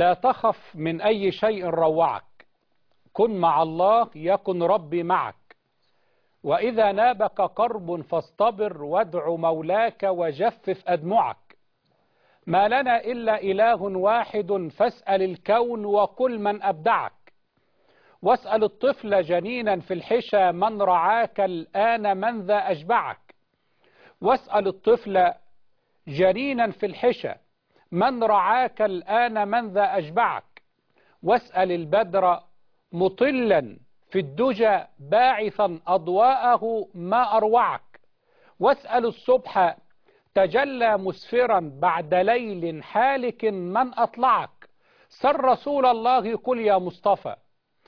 لا تخف من أي شيء روعك كن مع الله يكن ربي معك وإذا نابك قرب فاصطبر وادع مولاك وجفف أدمعك ما لنا إلا إله واحد فاسأل الكون وكل من أبدعك واسأل الطفل جنينا في الحشا من رعاك الآن من ذا أشبعك واسأل الطفل جنينا في الحشا من رعاك الآن من ذا أشبعك واسأل البدر مطلا في الدجى باعثا أضواءه ما أروعك واسأل الصبح تجلى مسفرا بعد ليل حالك من أطلعك سر رسول الله كل يا مصطفى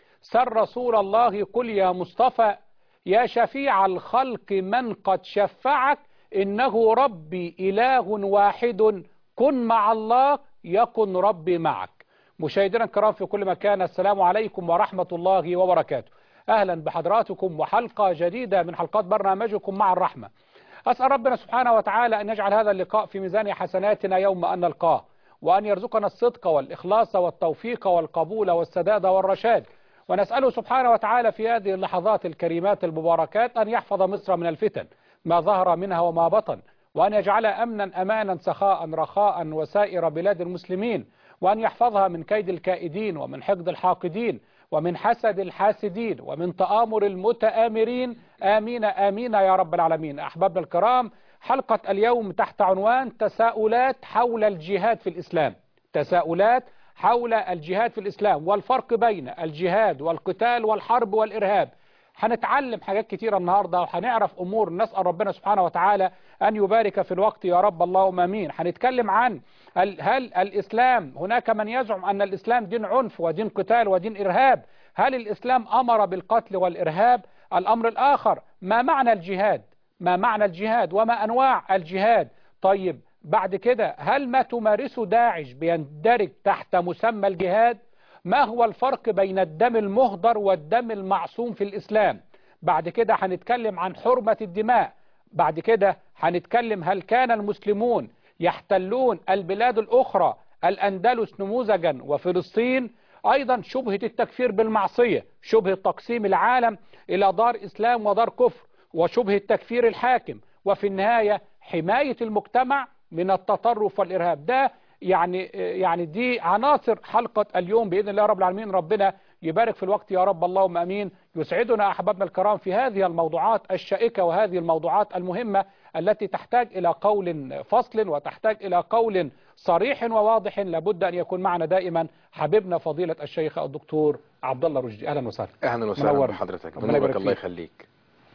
سر رسول الله كل يا مصطفى يا شفيع الخلق من قد شفعك إنه ربي إله واحد كن مع الله يكن ربي معك مشاهدينا الكرام في كل مكان السلام عليكم ورحمة الله وبركاته أهلا بحضراتكم وحلقة جديدة من حلقات برنامجكم مع الرحمة أسأل ربنا سبحانه وتعالى أن يجعل هذا اللقاء في ميزان حسناتنا يوم أن نلقاه وأن يرزقنا الصدق والإخلاص والتوفيق والقبول والسداد والرشاد ونسأله سبحانه وتعالى في هذه اللحظات الكريمات المباركات أن يحفظ مصر من الفتن ما ظهر منها وما بطن وأن يجعلها أمنا أمانا سخاء رخاء وسائر بلاد المسلمين وأن يحفظها من كيد الكائدين ومن حقد الحاقدين ومن حسد الحاسدين ومن تآمر المتآمرين آمين آمين يا رب العالمين أحبابنا الكرام حلقة اليوم تحت عنوان تساؤلات حول الجهاد في الإسلام تساؤلات حول الجهاد في الإسلام والفرق بين الجهاد والقتال والحرب والإرهاب هنتعلم حاجات كتيرة النهاردة وهنعرف أمور نسأل ربنا سبحانه وتعالى أن يبارك في الوقت يا رب اللهم أمين هنتكلم عن هل الإسلام هناك من يزعم أن الإسلام دين عنف ودين قتال ودين إرهاب هل الإسلام أمر بالقتل والإرهاب الأمر الآخر ما معنى الجهاد ما معنى الجهاد وما أنواع الجهاد طيب بعد كده هل ما تمارسه داعش بيندرج تحت مسمى الجهاد ما هو الفرق بين الدم المهدر والدم المعصوم في الإسلام بعد كده هنتكلم عن حرمة الدماء بعد كده هنتكلم هل كان المسلمون يحتلون البلاد الأخرى الأندلس نموذجا وفلسطين أيضا شبهة التكفير بالمعصية شبهة تقسيم العالم إلى دار إسلام ودار كفر وشبهة تكفير الحاكم وفي النهاية حماية المجتمع من التطرف والإرهاب ده يعني يعني دي عناصر حلقة اليوم بإذن الله رب العالمين ربنا يبارك في الوقت يا رب اللهم أمين يسعدنا أحبابنا الكرام في هذه الموضوعات الشائكة وهذه الموضوعات المهمة التي تحتاج إلى قول فصل وتحتاج إلى قول صريح وواضح لابد أن يكون معنا دائما حبيبنا فضيلة الشيخ الدكتور عبد الله رشدي أهلا وسهلا أهلا وسهلا بحضرتك منورك الله يخليك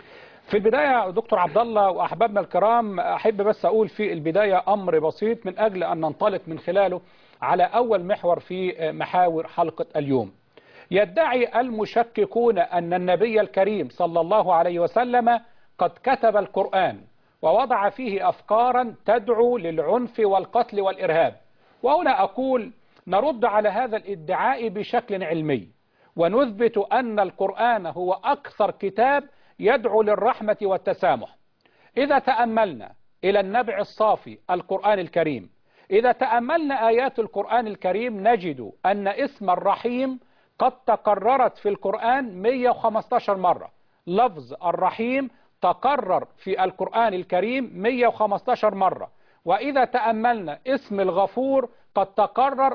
في البداية دكتور عبد الله وأحبابنا الكرام أحب بس أقول في البداية أمر بسيط من أجل أن ننطلق من خلاله على أول محور في محاور حلقة اليوم يدعي المشككون أن النبي الكريم صلى الله عليه وسلم قد كتب القرآن ووضع فيه أفكارا تدعو للعنف والقتل والإرهاب وهنا أقول نرد على هذا الادعاء بشكل علمي ونثبت أن القرآن هو أكثر كتاب يدعو للرحمة والتسامح إذا تأملنا إلى النبع الصافي القرآن الكريم إذا تأملنا آيات القرآن الكريم نجد أن اسم الرحيم قد تكررت في القرآن 115 مرة لفظ الرحيم تكرر في القرآن الكريم 115 مرة وإذا تأملنا اسم الغفور قد تكرر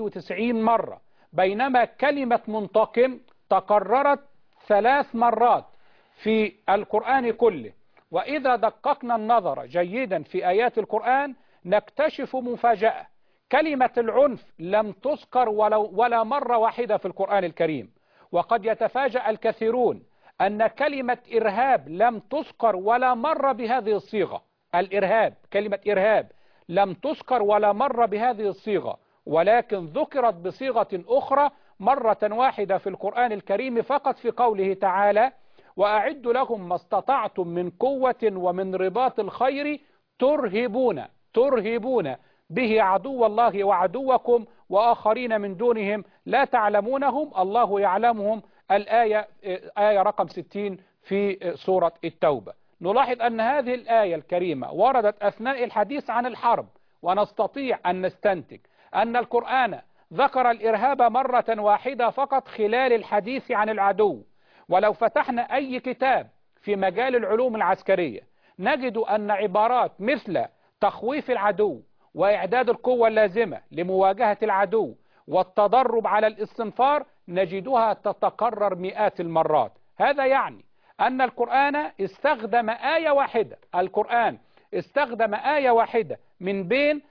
91 مرة بينما كلمة منتقم تكررت ثلاث مرات في القرآن كله وإذا دققنا النظر جيدا في آيات القرآن نكتشف مفاجأة كلمة العنف لم تذكر ولو ولا مرة واحدة في القرآن الكريم وقد يتفاجأ الكثيرون أن كلمة إرهاب لم تذكر ولا مرة بهذه الصيغة الإرهاب كلمة إرهاب لم تذكر ولا مرة بهذه الصيغة ولكن ذكرت بصيغة أخرى مرة واحدة في القرآن الكريم فقط في قوله تعالى وأعد لهم ما استطعتم من قوة ومن رباط الخير ترهبون ترهبون به عدو الله وعدوكم وآخرين من دونهم لا تعلمونهم الله يعلمهم الآية آية رقم 60 في سورة التوبة نلاحظ أن هذه الآية الكريمة وردت أثناء الحديث عن الحرب ونستطيع أن نستنتج أن القرآن ذكر الإرهاب مرة واحدة فقط خلال الحديث عن العدو ولو فتحنا أي كتاب في مجال العلوم العسكرية نجد أن عبارات مثل تخويف العدو وإعداد القوة اللازمة لمواجهة العدو والتدرب على الاستنفار نجدها تتكرر مئات المرات هذا يعني أن القرآن استخدم آية واحدة القرآن استخدم آية واحدة من بين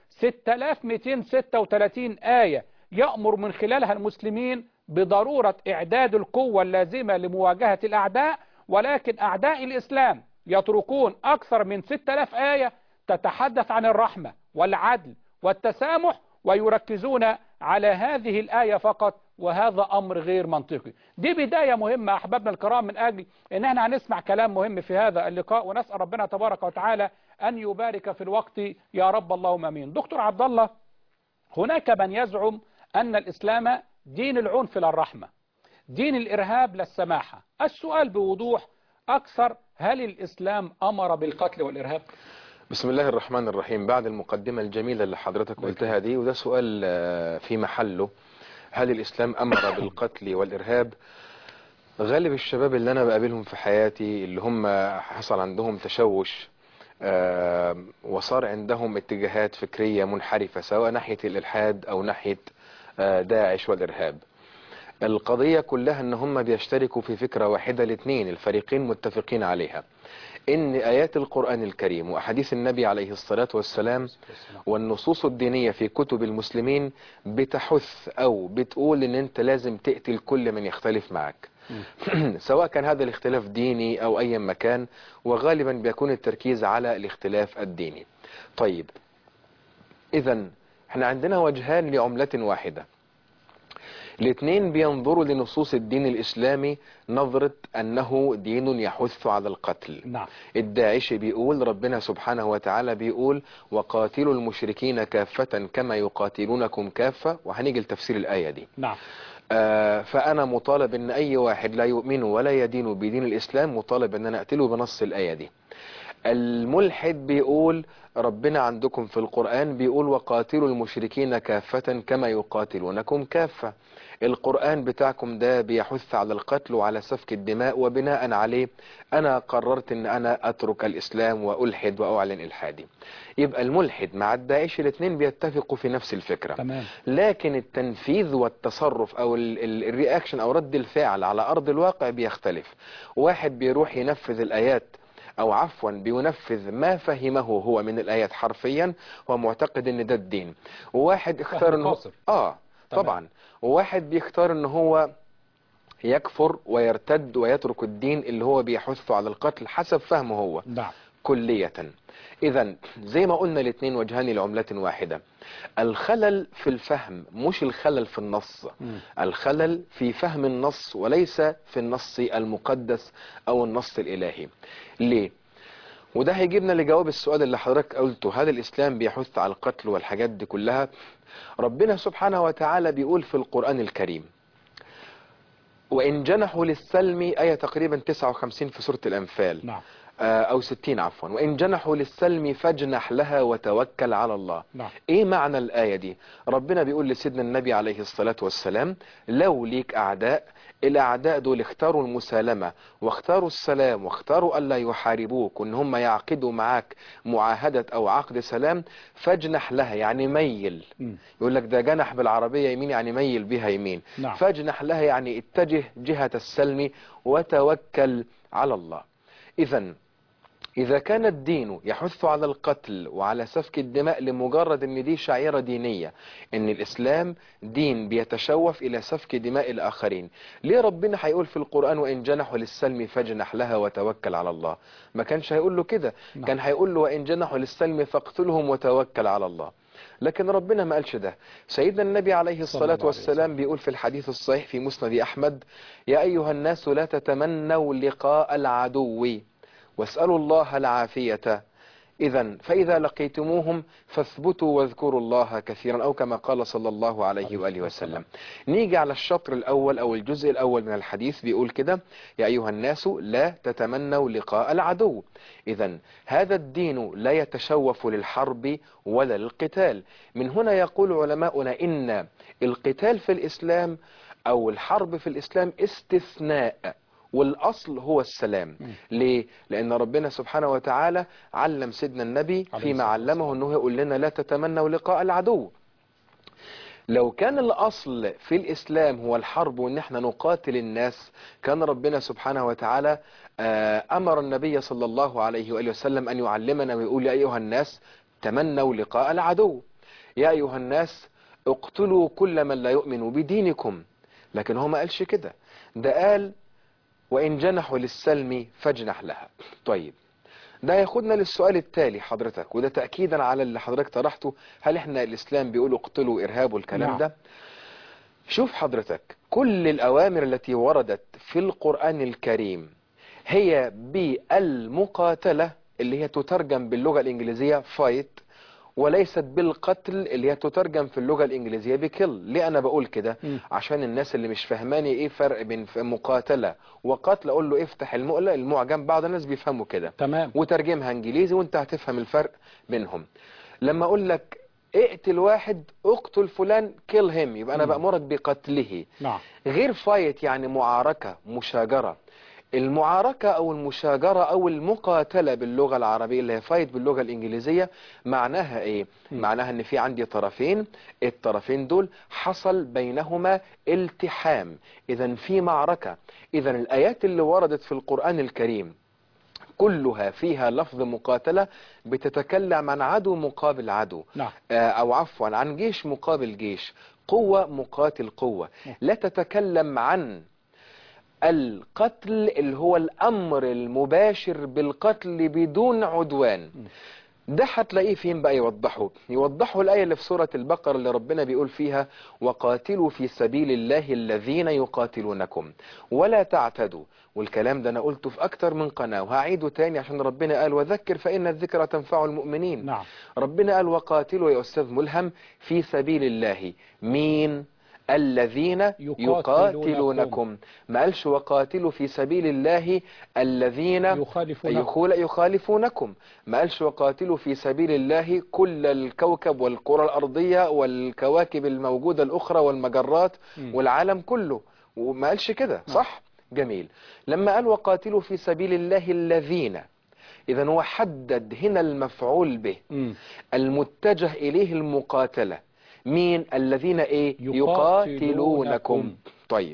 6236 آية يأمر من خلالها المسلمين بضرورة إعداد القوة اللازمة لمواجهة الأعداء ولكن أعداء الإسلام يتركون أكثر من 6000 آية تتحدث عن الرحمة والعدل والتسامح ويركزون على هذه الآية فقط وهذا أمر غير منطقي دي بداية مهمة أحبابنا الكرام من أجل أن احنا هنسمع كلام مهم في هذا اللقاء ونسأل ربنا تبارك وتعالى أن يبارك في الوقت يا رب اللهم أمين دكتور عبد الله هناك من يزعم أن الإسلام دين العنف للرحمة دين الإرهاب للسماحة السؤال بوضوح أكثر هل الإسلام أمر بالقتل والإرهاب بسم الله الرحمن الرحيم بعد المقدمة الجميلة اللي حضرتك قلتها دي وده سؤال آه، في محله هل الإسلام أمر بالقتل والإرهاب غالب الشباب اللي أنا بقابلهم في حياتي اللي هم حصل عندهم تشوش آه، وصار عندهم اتجاهات فكرية منحرفة سواء ناحية الإلحاد أو ناحية آه، داعش والإرهاب القضية كلها ان هم بيشتركوا في فكرة واحدة الاثنين الفريقين متفقين عليها ان ايات القرآن الكريم واحاديث النبي عليه الصلاة والسلام والنصوص الدينية في كتب المسلمين بتحث او بتقول ان انت لازم تقتل كل من يختلف معك سواء كان هذا الاختلاف ديني او اي مكان وغالبا بيكون التركيز على الاختلاف الديني طيب اذا احنا عندنا وجهان لعملة واحدة الاثنين بينظروا لنصوص الدين الإسلامي نظرة أنه دين يحث على القتل نعم الداعشي بيقول ربنا سبحانه وتعالى بيقول وقاتلوا المشركين كافة كما يقاتلونكم كافة وهنيجي لتفسير الآية دي نعم آه فأنا مطالب أن أي واحد لا يؤمن ولا يدين بدين الإسلام مطالب أن أنا أقتله بنص الآية دي الملحد بيقول ربنا عندكم في القرآن بيقول وقاتلوا المشركين كافة كما يقاتلونكم كافة القرآن بتاعكم ده بيحث على القتل وعلى سفك الدماء وبناء عليه أنا قررت أن أنا أترك الإسلام وألحد وأعلن إلحادي يبقى الملحد مع الداعش الاثنين بيتفقوا في نفس الفكرة تمام لكن التنفيذ والتصرف او ال- ال- الرياكشن او رد الفعل على ارض الواقع بيختلف واحد بيروح ينفذ الايات او عفوا بينفذ ما فهمه هو من الايات حرفيا ومعتقد ان ده الدين وواحد اختار فهم انه قاصر. اه تمام. طبعا وواحد بيختار ان هو يكفر ويرتد ويترك الدين اللي هو بيحث على القتل حسب فهمه هو نعم كلية إذا زي ما قلنا الاثنين وجهان لعملة واحدة الخلل في الفهم مش الخلل في النص مم. الخلل في فهم النص وليس في النص المقدس أو النص الإلهي ليه؟ وده هيجيبنا لجواب السؤال اللي حضرتك قلته هل الإسلام بيحث على القتل والحاجات دي كلها ربنا سبحانه وتعالى بيقول في القرآن الكريم وإن جنحوا للسلم آية تقريبا 59 في سورة الأنفال نعم آه، أو 60 عفوا وإن جنحوا للسلم فاجنح لها وتوكل على الله نعم ايه معنى الآية دي ربنا بيقول لسيدنا النبي عليه الصلاة والسلام لو ليك أعداء الأعداء دول اختاروا المسالمة واختاروا السلام واختاروا ألا يحاربوك وإن هم يعقدوا معاك معاهدة أو عقد سلام فاجنح لها يعني ميل مم. يقول لك ده جنح بالعربية يمين يعني ميل بها يمين نعم. فاجنح لها يعني اتجه جهة السلم وتوكل على الله إذا إذا كان الدين يحث على القتل وعلى سفك الدماء لمجرد أن دي شعيرة دينية أن الإسلام دين بيتشوف إلى سفك دماء الآخرين ليه ربنا هيقول في القرآن وإن جنحوا للسلم فاجنح لها وتوكل على الله ما كانش هيقول له كده نعم. كان هيقول له وإن جنحوا للسلم فاقتلهم وتوكل على الله لكن ربنا ما قالش ده سيدنا النبي عليه صلى الصلاة الله عليه والسلام بيقول في الحديث الصحيح في مسند أحمد يا أيها الناس لا تتمنوا لقاء العدو واسألوا الله العافية إذا فإذا لقيتموهم فاثبتوا واذكروا الله كثيرا أو كما قال صلى الله عليه وآله وسلم نيجي على الشطر الأول أو الجزء الأول من الحديث بيقول كده يا أيها الناس لا تتمنوا لقاء العدو إذا هذا الدين لا يتشوف للحرب ولا للقتال من هنا يقول علماؤنا إن القتال في الإسلام أو الحرب في الإسلام استثناء والأصل هو السلام ليه؟ لأن ربنا سبحانه وتعالى علم سيدنا النبي عليه فيما الصلاة علمه أنه يقول لنا لا تتمنوا لقاء العدو لو كان الأصل في الإسلام هو الحرب وإن احنا نقاتل الناس كان ربنا سبحانه وتعالى آه، أمر النبي صلى الله عليه وآله وسلم أن يعلمنا ويقول يا أيها الناس تمنوا لقاء العدو يا أيها الناس اقتلوا كل من لا يؤمن بدينكم لكن هو ما قالش كده ده قال وإن جنحوا للسلم فاجنح لها طيب ده ياخدنا للسؤال التالي حضرتك وده تأكيدا على اللي حضرتك طرحته هل احنا الإسلام بيقول اقتلوا إرهاب والكلام نعم. ده شوف حضرتك كل الأوامر التي وردت في القرآن الكريم هي بالمقاتلة اللي هي تترجم باللغة الإنجليزية fight وليست بالقتل اللي هي تترجم في اللغة الإنجليزية بكل ليه أنا بقول كده مم. عشان الناس اللي مش فهماني إيه فرق بين ف- مقاتلة وقتل أقول له افتح المؤلة المعجم بعض الناس بيفهموا كده تمام وترجمها انجليزي وانت هتفهم الفرق بينهم لما اقول لك اقتل واحد اقتل فلان كيل هيم يبقى انا مم. بأمرك بقتله نعم غير فايت يعني معاركة مشاجرة المعاركة او المشاجرة او المقاتلة باللغة العربية اللي هي فايت باللغة الانجليزية معناها ايه مم. معناها ان في عندي طرفين الطرفين دول حصل بينهما التحام اذا في معركة اذا الايات اللي وردت في القرآن الكريم كلها فيها لفظ مقاتلة بتتكلم عن عدو مقابل عدو نعم آه، أو عفوا عن جيش مقابل جيش قوة مقاتل قوة لا تتكلم عن القتل اللي هو الأمر المباشر بالقتل بدون عدوان ده هتلاقيه فين بقى يوضحه يوضحه الآية اللي في سورة البقرة اللي ربنا بيقول فيها وقاتلوا في سبيل الله الذين يقاتلونكم ولا تعتدوا والكلام ده أنا قلته في أكتر من قناة وهعيده تاني عشان ربنا قال وذكر فإن الذكرى تنفع المؤمنين نعم ربنا قال وقاتلوا يا أستاذ ملهم في سبيل الله مين الذين يقاتلونكم. يقاتلونكم ما قالش وقاتلوا في سبيل الله الذين يخالفونكم يخول يخالفونكم ما قالش وقاتلوا في سبيل الله كل الكوكب والكرة الأرضية والكواكب الموجودة الأخرى والمجرات مم. والعالم كله وما قالش كده صح جميل لما قال وقاتلوا في سبيل الله الذين إذا هو حدد هنا المفعول به مم. المتجه إليه المقاتلة مين الذين إيه يقاتلونكم. يقاتلونكم طيب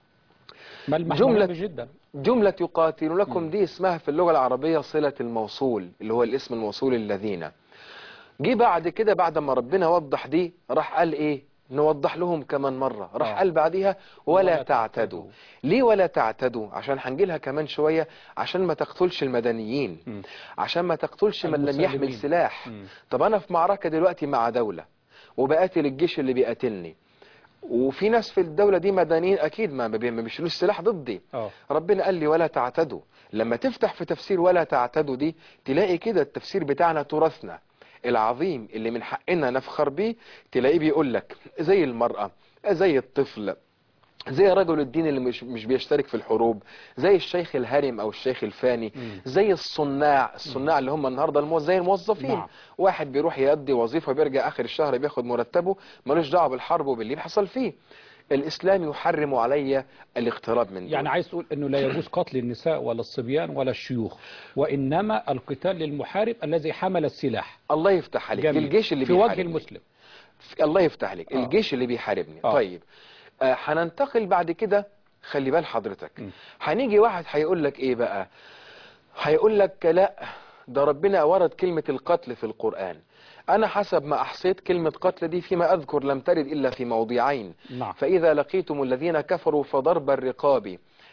ملمح جملة- مهم جدا جملة يقاتلونكم دي اسمها في اللغة العربية صلة الموصول اللي هو الاسم الموصول الذين جه بعد كده بعد ما ربنا وضح دي راح قال ايه نوضح لهم كمان مرة راح آه. قال بعدها ولا, ولا تعتدوا تعتدوا. ليه ولا تعتدوا عشان هنجيلها كمان شوية عشان ما تقتلش المدنيين مم. عشان ما تقتلش من لم يحمل المسالمين. سلاح مم. طب انا في معركة دلوقتي مع دولة وبقاتل الجيش اللي بيقاتلني وفي ناس في الدولة دي مدنيين اكيد ما بي- ما بيشيلوش سلاح ضدي اه ربنا قال لي ولا تعتدوا لما تفتح في تفسير ولا تعتدوا دي تلاقي كده التفسير بتاعنا تراثنا العظيم اللي من حقنا نفخر بيه تلاقيه بيقول لك زي المرأة زي الطفل زي رجل الدين اللي مش مش بيشترك في الحروب زي الشيخ الهرم او الشيخ الفاني مم. زي الصناع الصناع اللي هم النهارده المو... زي الموظفين نعم. واحد بيروح يؤدي وظيفه بيرجع اخر الشهر بياخد مرتبه ملوش دعوه بالحرب وباللي بيحصل فيه الاسلام يحرم علي الاقتراب من دول. يعني عايز تقول انه لا يجوز قتل النساء ولا الصبيان ولا الشيوخ وانما القتال للمحارب الذي حمل السلاح الله يفتح عليك جميل. للجيش اللي في وجه بيحاربني. المسلم الله يفتح عليك آه. الجيش اللي بيحاربني آه. طيب آه، هننتقل بعد كده خلي بال حضرتك م. هنيجي واحد هيقول لك ايه بقى هيقول لك لا ده ربنا ورد كلمة القتل في القرآن أنا حسب ما أحصيت كلمة قتل دي فيما أذكر لم ترد إلا في موضعين نعم فإذا لقيتم الذين كفروا فضرب الرقاب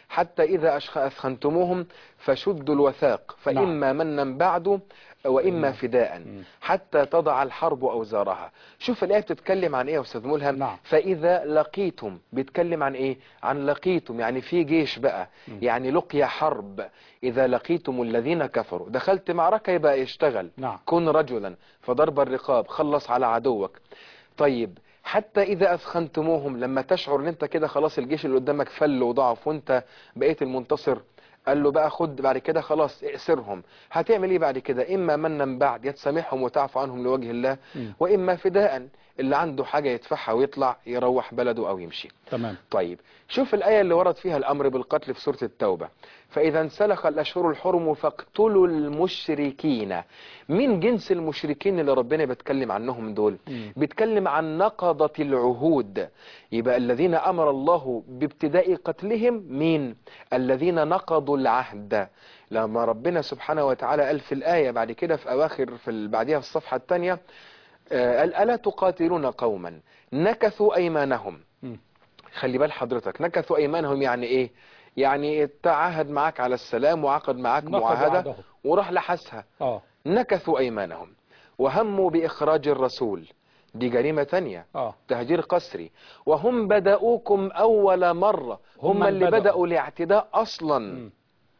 حتى إذا أشخ- أثخنتموهم فشدوا الوثاق فإما منا بعد وإما فداء حتى تضع الحرب أوزارها شوف الآية بتتكلم عن إيه يا أستاذ ملهم نعم. فإذا لقيتم بيتكلم عن إيه عن لقيتم يعني في جيش بقى يعني لقي حرب إذا لقيتم الذين كفروا دخلت معركة يبقى يشتغل نعم. كن رجلا فضرب الرقاب خلص على عدوك طيب حتى إذا أثخنتموهم لما تشعر ان انت كده خلاص الجيش اللي قدامك فل وضعف وانت بقيت المنتصر قال له بقى خد بعد كده خلاص اأسرهم هتعمل ايه بعد كده اما منا بعد يتسامحهم وتعفو عنهم لوجه الله مم. واما فداء اللي عنده حاجة يدفعها ويطلع يروح بلده او يمشي تمام طيب شوف الآية اللي ورد فيها الأمر بالقتل في سورة التوبة فإذا انسلخ الأشهر الحرم فاقتلوا المشركين من جنس المشركين اللي ربنا بيتكلم عنهم دول مم. بيتكلم عن نقضة العهود يبقى الذين أمر الله بابتداء قتلهم مين الذين نقضوا العهد لما ربنا سبحانه وتعالى قال في الآية بعد كده في أواخر في ال- بعدها في الصفحة الثانية آه، قال ألا تقاتلون قوما نكثوا أيمانهم مم. خلي بال حضرتك نكثوا ايمانهم يعني ايه يعني تعهد معاك على السلام وعقد معاك نقضوا معاهدة عهدهم. وراح لحسها اه نكثوا ايمانهم وهموا باخراج الرسول دي جريمة تانية اه تهجير قسري وهم بدأوكم أول مرة هم, هم اللي بدأوا. بدأوا الاعتداء أصلا مم.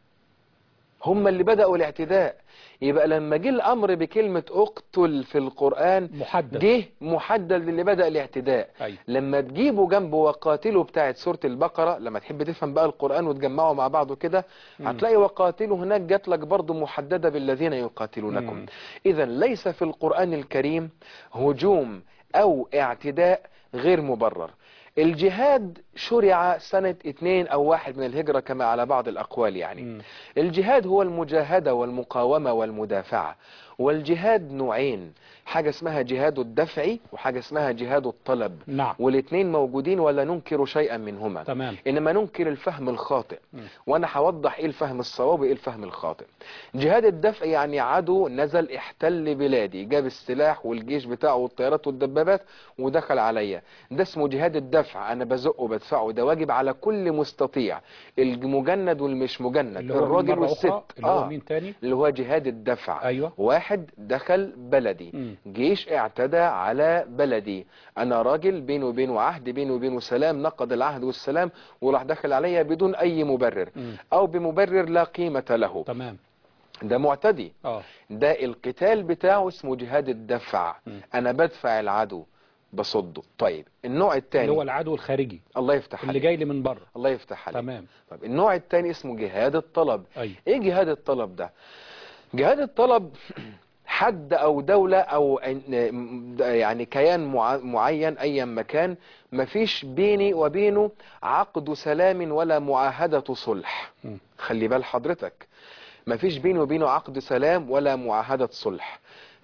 هم اللي بدأوا الاعتداء يبقى لما جه الأمر بكلمة اقتل في القرآن محدد جه محدد للي بدأ الاعتداء أيوة. لما تجيبوا جنبه وقاتلوا بتاعت سورة البقرة لما تحب تفهم بقى القرآن وتجمعه مع بعضه كده هتلاقي وقاتلوا هناك جات لك برضه محددة بالذين يقاتلونكم مم. إذا ليس في القرآن الكريم هجوم أو اعتداء غير مبرر الجهاد شرع سنة اثنين أو واحد من الهجرة كما على بعض الأقوال يعني مم. الجهاد هو المجاهدة والمقاومة والمدافعة والجهاد نوعين حاجة اسمها جهاد الدفع وحاجة اسمها جهاد الطلب نعم والاثنين موجودين ولا ننكر شيئا منهما تمام انما ننكر الفهم الخاطئ مم. وانا هوضح ايه الفهم الصواب وايه الفهم الخاطئ جهاد الدفع يعني عدو نزل احتل بلادي جاب السلاح والجيش بتاعه والطيارات والدبابات ودخل عليا ده اسمه جهاد الدفع انا بزقه بدفعه ده واجب على كل مستطيع المجند والمش مجند اللي هو الراجل مرة والست أخرى اللي هو مين تاني اللي هو جهاد الدفع أيوة. واحد دخل بلدي مم. جيش اعتدى على بلدي انا راجل بيني وبينه عهد بيني وبينه سلام نقض العهد والسلام وراح دخل عليا بدون اي مبرر مم. او بمبرر لا قيمة له تمام ده معتدي اه ده القتال بتاعه اسمه جهاد الدفع مم. انا بدفع العدو بصده طيب النوع اللي هو الثاني العدو الخارجي الله يفتح اللي عليك جاي لي من بره الله يفتح عليك تمام طيب النوع الثاني اسمه جهاد الطلب ايوه ايه جهاد الطلب ده جهاد الطلب حد او دولة او إن- يعني كيان مع- معين ايا مكان مفيش بيني وبينه عقد سلام ولا معاهدة صلح مم. خلي بال حضرتك مفيش بيني وبينه عقد سلام ولا معاهدة صلح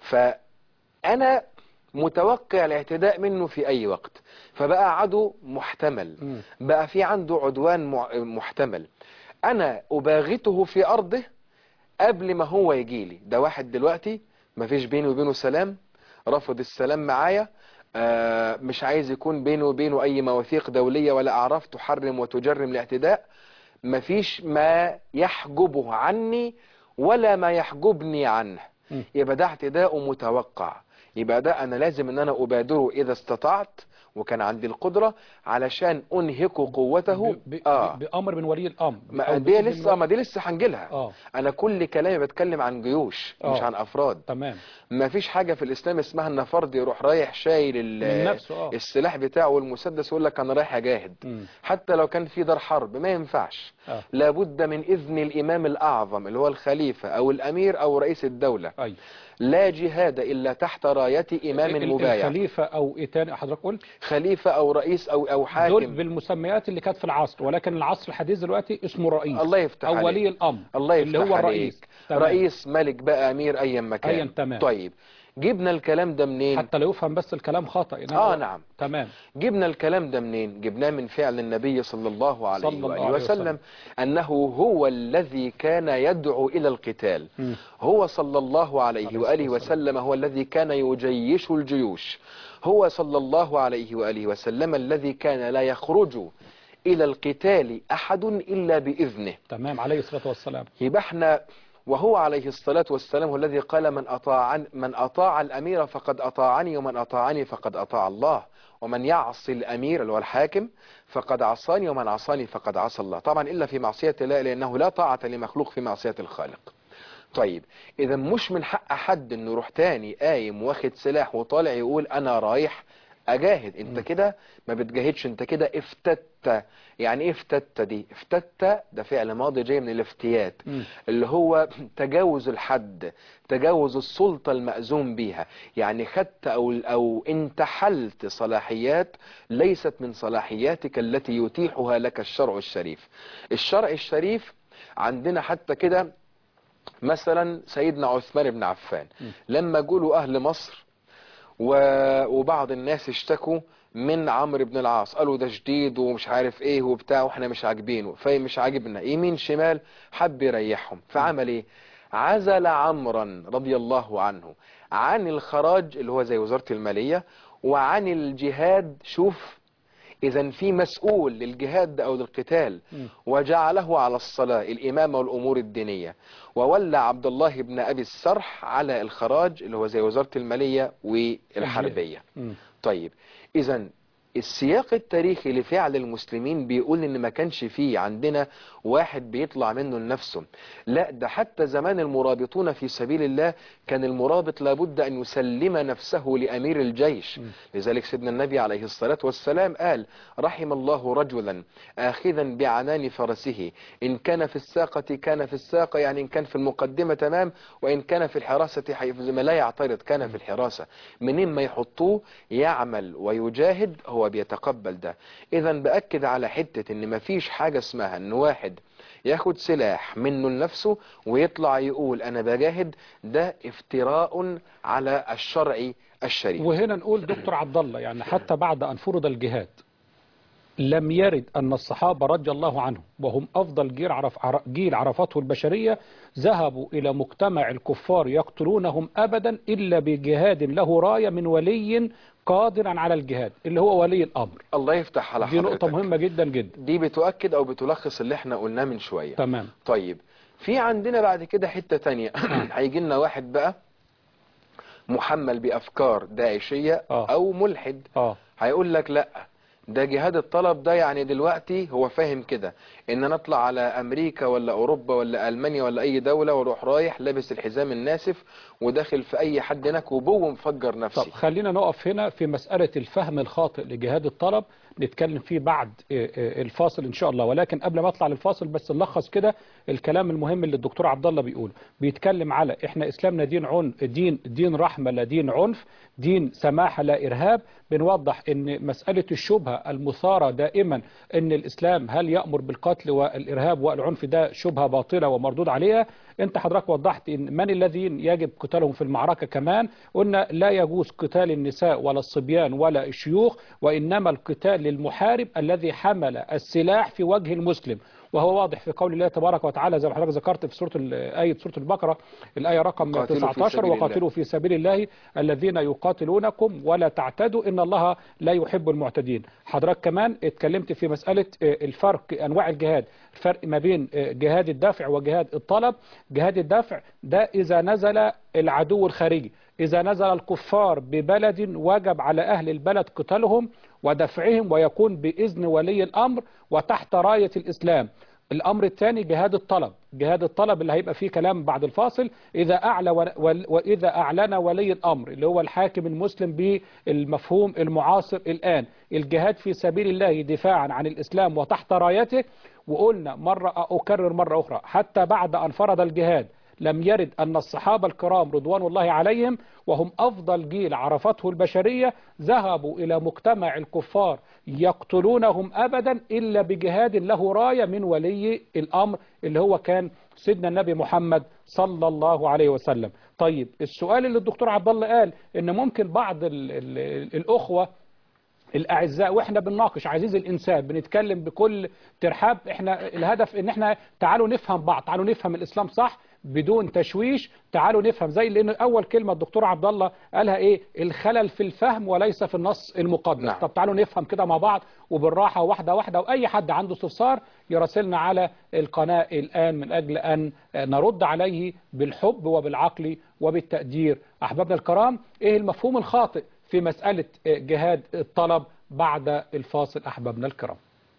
فانا متوقع الاعتداء منه في اي وقت فبقى عدو محتمل مم. بقى في عنده عدوان مع- محتمل انا اباغته في ارضه قبل ما هو يجي لي ده واحد دلوقتي مفيش بيني وبينه سلام رفض السلام معايا آه، مش عايز يكون بيني وبينه اي مواثيق دولية ولا اعراف تحرم وتجرم الاعتداء مفيش ما يحجبه عني ولا ما يحجبني عنه مم. يبقى ده اعتداء متوقع يبقى ده انا لازم ان انا ابادره اذا استطعت وكان عندي القدرة علشان انهك قوته ب- ب- اه بأمر من ولي الأمر ما أو دي بإذن لسه ما دي لسه هنجيلها اه انا كل كلامي بتكلم عن جيوش مش آه. عن افراد تمام ما فيش حاجة في الاسلام اسمها ان فرد يروح رايح شايل ال- من نفسه اه السلاح بتاعه والمسدس ويقول لك انا رايح اجاهد مم. حتى لو كان في دار حرب ما ينفعش اه لابد من اذن الامام الاعظم اللي هو الخليفة او الامير او رئيس الدولة ايوه لا جهاد الا تحت راية امام ال- مبايع الخليفة او ايه تاني حضرتك قلت خليفة او رئيس او او دول حاكم بالمسميات اللي كانت في العصر ولكن العصر الحديث دلوقتي اسمه رئيس الله يفتح او عليك. ولي الامر الله اللي يفتح هو عليك. الرئيس تمام. رئيس ملك بقى امير ايا مكان أيا تمام. طيب جبنا الكلام ده منين حتى لا يفهم بس الكلام خطأ إنما اه هو- نعم تمام جبنا الكلام ده منين جبناه من فعل النبي صلى الله عليه صلى الله وآله عليه وسلم وسلم. أنه هو الذي كان يدعو إلى القتال مم. هو صلى الله عليه عليه وآله الصلاة وسلم هو الذي كان يجيش الجيوش هو صلى الله عليه وآله وسلم الذي كان لا يخرج إلى القتال أحد إلا بإذنه تمام عليه الصلاة والسلام يبقى احنا وهو عليه الصلاة والسلام هو الذي قال من أطاع من أطاع الأمير فقد أطاعني ومن أطاعني فقد أطاع الله ومن يعصي الأمير اللي هو الحاكم فقد عصاني ومن عصاني فقد عصى الله طبعا إلا في معصية الله لأنه لا طاعة لمخلوق في معصية الخالق طيب إذا مش من حق حد إنه يروح تاني قايم واخد سلاح وطالع يقول أنا رايح أجاهد أنت كده ما بتجاهدش أنت كده افتت يعني إيه افتت دي افتت ده فعل ماضي جاي من الافتيات مم. اللي هو تجاوز الحد تجاوز السلطة المأزوم بيها يعني خدت أو, أو انتحلت صلاحيات ليست من صلاحياتك التي يتيحها لك الشرع الشريف الشرع الشريف عندنا حتى كده مثلا سيدنا عثمان بن عفان لما جولوا أهل مصر و- وبعض الناس اشتكوا من عمرو بن العاص قالوا ده جديد ومش عارف ايه وبتاع واحنا مش عاجبينه فمش عاجبنا يمين شمال حب يريحهم فعمل ايه عزل عمرا رضي الله عنه عن الخراج اللي هو زي وزارة المالية وعن الجهاد شوف اذا في مسؤول للجهاد او للقتال وجعله على الصلاة الامامة والامور الدينية وولى عبد الله بن ابي السرح على الخراج اللي هو زي وزارة المالية والحربية مم. طيب اذا السياق التاريخي لفعل المسلمين بيقول ان ما كانش فيه عندنا واحد بيطلع منه لنفسه لا ده حتى زمان المرابطون في سبيل الله كان المرابط لابد ان يسلم نفسه لامير الجيش لذلك سيدنا النبي عليه الصلاة والسلام قال رحم الله رجلا اخذا بعنان فرسه ان كان في الساقة كان في الساقة يعني ان كان في المقدمة تمام وان كان في الحراسة حيث ما لا يعترض كان في الحراسة منين ما يحطوه يعمل ويجاهد هو بيتقبل ده اذا باكد على حتة ان مفيش حاجة اسمها ان واحد ياخد سلاح منه لنفسه ويطلع يقول انا بجاهد ده افتراء على الشرع الشريف وهنا نقول دكتور عبد الله يعني حتى بعد أن فرض الجهاد لم يرد أن الصحابة رضي الله عنهم وهم أفضل جيل, عرف عر- جيل عرفته البشرية ذهبوا إلى مجتمع الكفار يقتلونهم أبدا إلا بجهاد له راية من ولي قادرا على الجهاد اللي هو ولي الأمر الله يفتح على دي نقطة حضرتك مهمة جدا جدا دي بتؤكد او بتلخص اللي احنا قلناه من شوية تمام طيب في عندنا بعد كده حتة تانية هيجي لنا واحد بقى محمل بأفكار داعشية آه. أو ملحد آه هيقول لك لا ده جهاد الطلب ده يعني دلوقتي هو فاهم كده ان انا اطلع على امريكا ولا اوروبا ولا المانيا ولا اي دولة واروح رايح لابس الحزام الناسف وداخل في اي حد هناك وبو مفجر طب نفسي خلينا نقف هنا في مسألة الفهم الخاطئ لجهاد الطلب نتكلم فيه بعد آه، آه، الفاصل إن شاء الله ولكن قبل ما أطلع للفاصل بس نلخص كده الكلام المهم اللي الدكتور عبد الله بيقوله بيتكلم على إحنا إسلامنا دين عن دين دين رحمة لا دين عنف دين سماحة لا إرهاب بنوضح إن مسألة الشبهة المثارة دائما إن الإسلام هل يأمر بالقتل والإرهاب والعنف ده شبهة باطلة ومردود عليها انت حضرتك وضحت ان من الذين يجب قتالهم في المعركة كمان قلنا لا يجوز قتال النساء ولا الصبيان ولا الشيوخ وانما القتال للمحارب الذي حمل السلاح في وجه المسلم وهو واضح في قول الله تبارك وتعالى زي ما حضرتك ذكرت في سورة ال- آية سورة البقرة الآية رقم قاتلوا في 19 سبيل الله. وقاتلوا في سبيل الله الذين يقاتلونكم ولا تعتدوا إن الله لا يحب المعتدين حضرتك كمان اتكلمت في مسألة آه، الفرق أنواع الجهاد الفرق ما بين آه، جهاد الدافع وجهاد الطلب جهاد الدافع ده إذا نزل العدو الخارجي إذا نزل الكفار ببلد وجب على أهل البلد قتالهم ودفعهم ويكون بإذن ولي الأمر وتحت راية الإسلام الأمر الثاني جهاد الطلب جهاد الطلب اللي هيبقى فيه كلام بعد الفاصل إذا أعلى و... ول- وإذا أعلن ولي الأمر اللي هو الحاكم المسلم بالمفهوم المعاصر الآن الجهاد في سبيل الله دفاعا عن الإسلام وتحت رايته وقلنا مرة أكرر مرة أخرى حتى بعد أن فرض الجهاد لم يرد أن الصحابة الكرام رضوان الله عليهم وهم أفضل جيل عرفته البشرية ذهبوا إلى مجتمع الكفار يقتلونهم أبدا إلا بجهاد له راية من ولي الأمر اللي هو كان سيدنا النبي محمد صلى الله عليه وسلم طيب السؤال اللي الدكتور عبد الله قال إن ممكن بعض ال ال الأخوة الاعزاء واحنا بنناقش عزيز الانسان بنتكلم بكل ترحاب احنا الهدف ان احنا تعالوا نفهم بعض تعالوا نفهم الاسلام صح بدون تشويش تعالوا نفهم زي لان اول كلمه الدكتور عبد الله قالها ايه الخلل في الفهم وليس في النص المقدس نعم. طب تعالوا نفهم كده مع بعض وبالراحه واحده واحده واي حد عنده استفسار يراسلنا على القناه الان من اجل ان نرد عليه بالحب وبالعقل وبالتقدير احبابنا الكرام ايه المفهوم الخاطئ في مساله جهاد الطلب بعد الفاصل احبابنا الكرام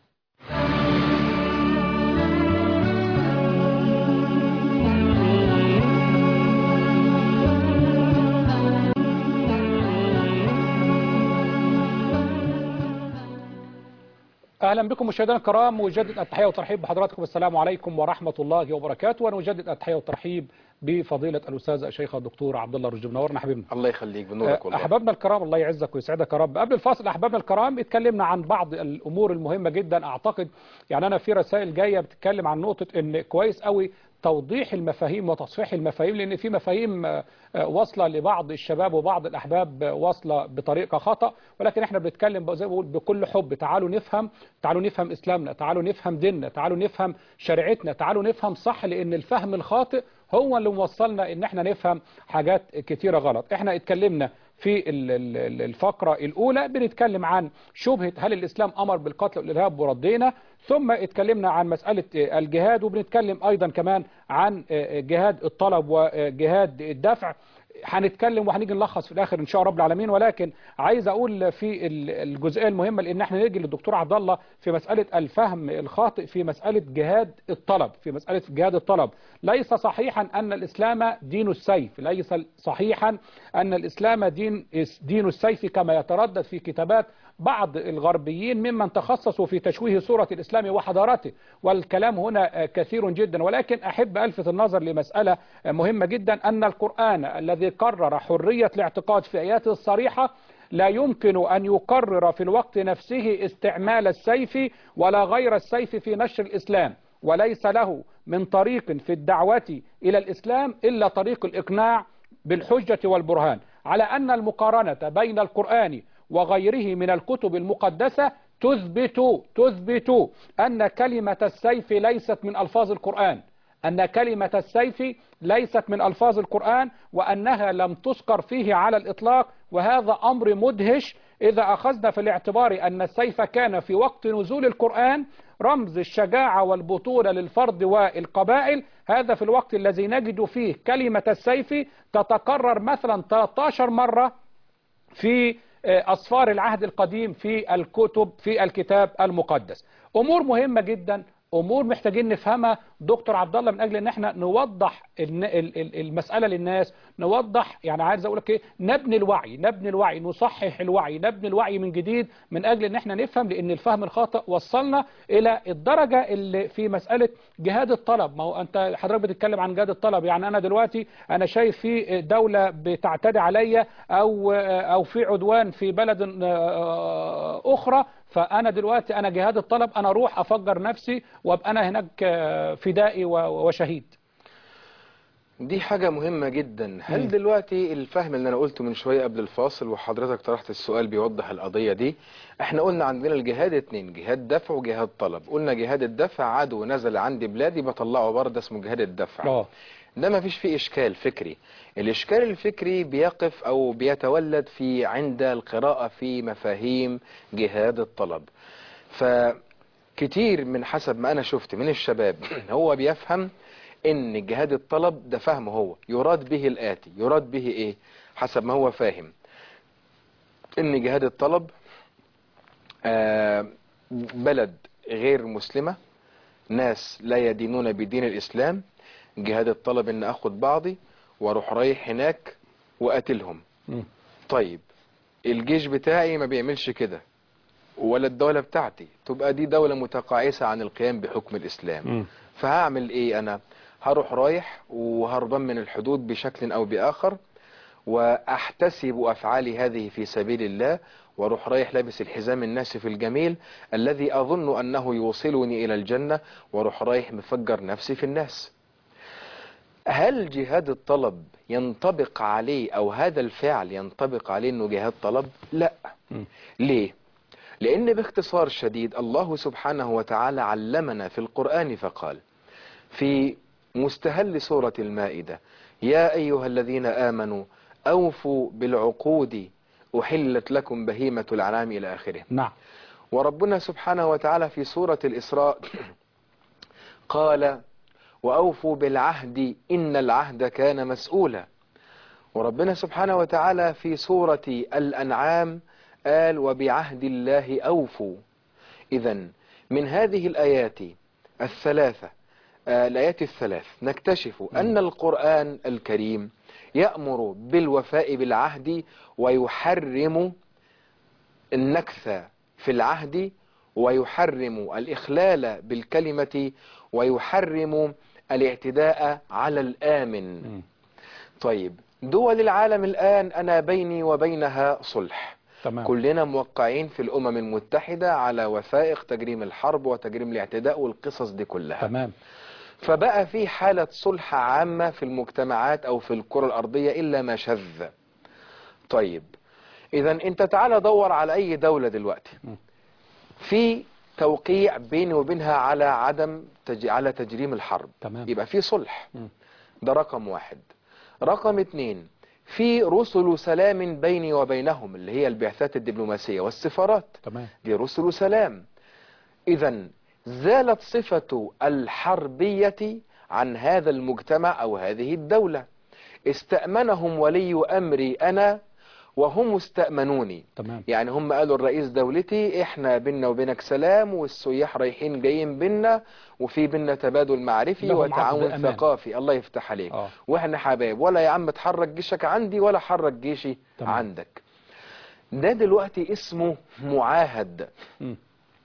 اهلا بكم مشاهدينا الكرام وجدد التحيه والترحيب بحضراتكم السلام عليكم ورحمه الله وبركاته ونجدد التحيه والترحيب بفضيله الاستاذ الشيخ الدكتور عبد الله الرجب نورنا حبيبنا الله يخليك بنورك والله احبابنا الكرام الله يعزك ويسعدك يا رب قبل الفاصل احبابنا الكرام اتكلمنا عن بعض الامور المهمه جدا اعتقد يعني انا في رسائل جايه بتتكلم عن نقطه ان كويس قوي توضيح المفاهيم وتصحيح المفاهيم لان في مفاهيم آه، آه، واصله لبعض الشباب وبعض الاحباب آه، واصله بطريقه خطا ولكن احنا بنتكلم زي ما بقول بكل حب تعالوا نفهم تعالوا نفهم اسلامنا تعالوا نفهم ديننا تعالوا نفهم شريعتنا تعالوا نفهم صح لان الفهم الخاطئ هو اللي موصلنا ان احنا نفهم حاجات كتيره غلط احنا اتكلمنا في ال- ال- ال- الفقرة الأولى بنتكلم عن شبهة هل الإسلام أمر بالقتل والإرهاب وردينا ثم اتكلمنا عن مسألة آه، الجهاد وبنتكلم أيضا كمان عن آه، جهاد الطلب وجهاد الدفع هنتكلم وهنيجي نلخص في الاخر ان شاء رب العالمين ولكن عايز اقول في ال- الجزئيه المهمه لان احنا نيجي للدكتور عبد الله في مساله الفهم الخاطئ في مساله جهاد الطلب في مساله جهاد الطلب ليس صحيحا ان الاسلام دين السيف ليس صحيحا ان الاسلام دين دين السيف كما يتردد في كتابات بعض الغربيين ممن تخصصوا في تشويه صورة الإسلام وحضارته والكلام هنا كثير جدا ولكن أحب ألفت النظر لمسألة مهمة جدا أن القرآن الذي قرر حرية الاعتقاد في آياته الصريحة لا يمكن أن يقرر في الوقت نفسه استعمال السيف ولا غير السيف في نشر الإسلام وليس له من طريق في الدعوة إلى الإسلام إلا طريق الإقناع بالحجة والبرهان على أن المقارنة بين القرآن وغيره من الكتب المقدسة تثبت تثبت أن كلمة السيف ليست من ألفاظ القرآن أن كلمة السيف ليست من ألفاظ القرآن وأنها لم تذكر فيه على الإطلاق وهذا أمر مدهش إذا أخذنا في الاعتبار أن السيف كان في وقت نزول القرآن رمز الشجاعة والبطولة للفرد والقبائل هذا في الوقت الذي نجد فيه كلمة السيف تتكرر مثلا 13 مرة في أصفار العهد القديم في الكتب في الكتاب المقدس أمور مهمة جدا امور محتاجين نفهمها دكتور عبد الله من اجل ان احنا نوضح الن- ال- ال- المساله للناس نوضح يعني عايز اقول لك ايه نبني الوعي نبني الوعي نصحح الوعي نبني الوعي من جديد من اجل ان احنا نفهم لان الفهم الخاطئ وصلنا الى الدرجه اللي في مساله جهاد الطلب ما هو انت حضرتك بتتكلم عن جهاد الطلب يعني انا دلوقتي انا شايف في دوله بتعتدي عليا او او في عدوان في بلد آه، اخرى فانا دلوقتي انا جهاد الطلب انا اروح افجر نفسي وابقى انا هناك آه، فدائي و- وشهيد دي حاجة مهمة جدا هل مم. دلوقتي الفهم اللي انا قلته من شوية قبل الفاصل وحضرتك طرحت السؤال بيوضح القضية دي احنا قلنا عندنا الجهاد اتنين جهاد دفع وجهاد طلب قلنا جهاد الدفع عدو نزل عندي بلادي بطلعه برضه اسمه جهاد الدفع اه ده ما فيش فيه إشكال فكري الإشكال الفكري بيقف أو بيتولد في عند القراءة في مفاهيم جهاد الطلب فكتير من حسب ما أنا شفت من الشباب هو بيفهم إن جهاد الطلب ده فهمه هو يراد به الآتي يراد به إيه حسب ما هو فاهم إن جهاد الطلب آه، بلد غير مسلمة ناس لا يدينون بدين الإسلام جهاد الطلب ان اخد بعضي واروح رايح هناك وقاتلهم مم. طيب الجيش بتاعي ما بيعملش كده ولا الدولة بتاعتي تبقى دي دولة متقاعسة عن القيام بحكم الإسلام مم. فهعمل ايه انا هروح رايح وهربان من الحدود بشكل او باخر واحتسب افعالي هذه في سبيل الله واروح رايح لابس الحزام الناسف الجميل الذي اظن انه يوصلني الى الجنة واروح رايح مفجر نفسي في الناس هل جهاد الطلب ينطبق عليه او هذا الفعل ينطبق عليه انه جهاد طلب لا مم. ليه لان باختصار شديد الله سبحانه وتعالى علمنا في القرآن فقال في مستهل سورة المائدة يا أيها الذين آمنوا أوفوا بالعقود أحلت لكم بهيمة الأنعام إلى آخره نعم وربنا سبحانه وتعالى في سورة الإسراء قال وأوفوا بالعهد إن العهد كان مسؤولا وربنا سبحانه وتعالى في سورة الأنعام قال وبعهد الله أوفوا إذا من هذه الآيات الثلاثة آه، الآيات الثلاث نكتشف أن القرآن الكريم يأمر بالوفاء بالعهد ويحرم النكث في العهد ويحرم الإخلال بالكلمة ويحرم الاعتداء على الآمن مم. طيب دول العالم الآن أنا بيني وبينها صلح تمام كلنا موقعين في الأمم المتحدة على وثائق تجريم الحرب وتجريم الاعتداء والقصص دي كلها تمام فبقى في حالة صلح عامة في المجتمعات أو في الكرة الأرضية إلا ما شذ طيب إذا أنت تعالى دور على أي دولة دلوقتي م. في توقيع بيني وبينها على عدم تج... على تجريم الحرب تمام يبقى في صلح م. ده رقم واحد رقم اتنين في رسل سلام بيني وبينهم اللي هي البعثات الدبلوماسية والسفارات تمام دي رسل سلام إذا زالت صفة الحربية عن هذا المجتمع أو هذه الدولة استأمنهم ولي أمري أنا وهم استأمنوني تمام يعني هم قالوا الرئيس دولتي احنا بينا وبينك سلام والسياح رايحين جايين بينا وفي بينا تبادل معرفي لهم عقد وتعاون أمان. ثقافي الله يفتح عليك اه واحنا حبايب ولا يا عم تحرك جيشك عندي ولا حرك جيشي تمام. عندك ده دلوقتي اسمه معاهد مم.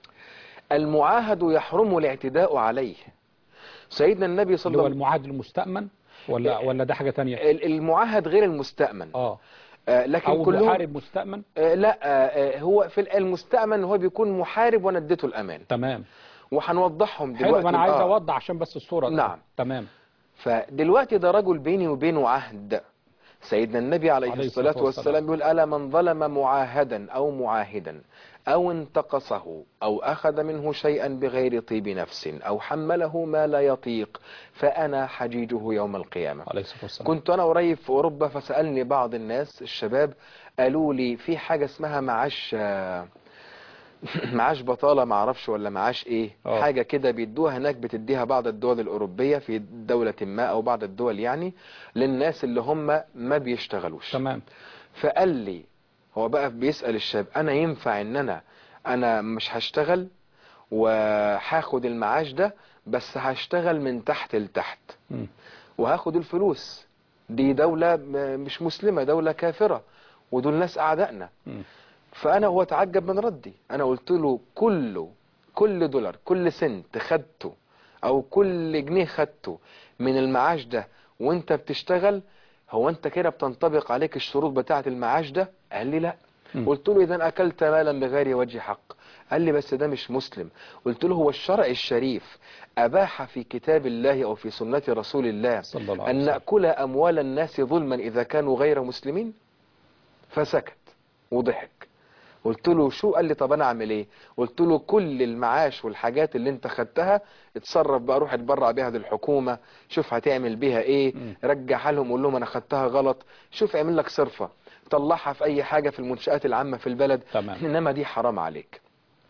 المعاهد يحرم الاعتداء عليه سيدنا النبي صلى اللي هو الله عليه المعاهد المستأمن ولا ولا ده حاجة تانية وسلم المعاهد غير المستأمن اه آه لكن او كلهم محارب مستأمن آه لا آه آه، هو في المستأمن هو بيكون محارب وانا اديته الامان تمام وهنوضحهم حلو دلوقتي ما انا عايز آه. اوضح عشان بس الصورة نعم. تمام فدلوقتي ده رجل بيني وبينه عهد سيدنا النبي عليه, عليه الصلاة الصلاة والسلام والسلام. يقول ألا من ظلم معاهدا أو معاهدا أو انتقصه أو أخذ منه شيئا بغير طيب نفس أو حمله ما لا يطيق فأنا حجيجه يوم القيامة عليه الصلاة والسلام كنت أنا قريب في أوروبا فسألني بعض الناس الشباب قالوا لي في حاجة اسمها معاش آه، معاش بطالة معرفش ولا معاش ايه آه. حاجة كده بيدوها هناك بتديها بعض الدول الأوروبية في دولة ما أو بعض الدول يعني للناس اللي هم ما بيشتغلوش تمام فقال لي هو بقى بيسأل الشاب أنا ينفع إن أنا أنا مش هشتغل وهاخد المعاش ده بس هشتغل من تحت لتحت مم. وهاخد الفلوس دي دولة م- مش مسلمة دولة كافرة ودول ناس أعدائنا مم. فأنا هو تعجب من ردي أنا قلت له كله كل دولار كل سنت خدته أو كل جنيه خدته من المعاش ده وانت بتشتغل هو انت كده بتنطبق عليك الشروط بتاعة المعاش ده قال لي لا مم. قلت له إذا أكلت مالا بغير وجه حق قال لي بس ده مش مسلم قلت له هو الشرع الشريف أباح في كتاب الله أو في سنة رسول الله صلى الله عليه أن وسلم نأكل أموال الناس ظلما إذا كانوا غير مسلمين فسكت وضحك قلت له شو قال لي طب انا اعمل ايه قلت له كل المعاش والحاجات اللي انت خدتها اتصرف بقى روح اتبرع بيها للحكومة شوف هتعمل بيها ايه مم. رجعها لهم قول لهم انا خدتها غلط شوف اعمل لك صرفة طلعها في اي حاجة في المنشآت العامة في البلد تمام انما دي حرام عليك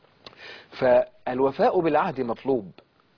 فالوفاء بالعهد مطلوب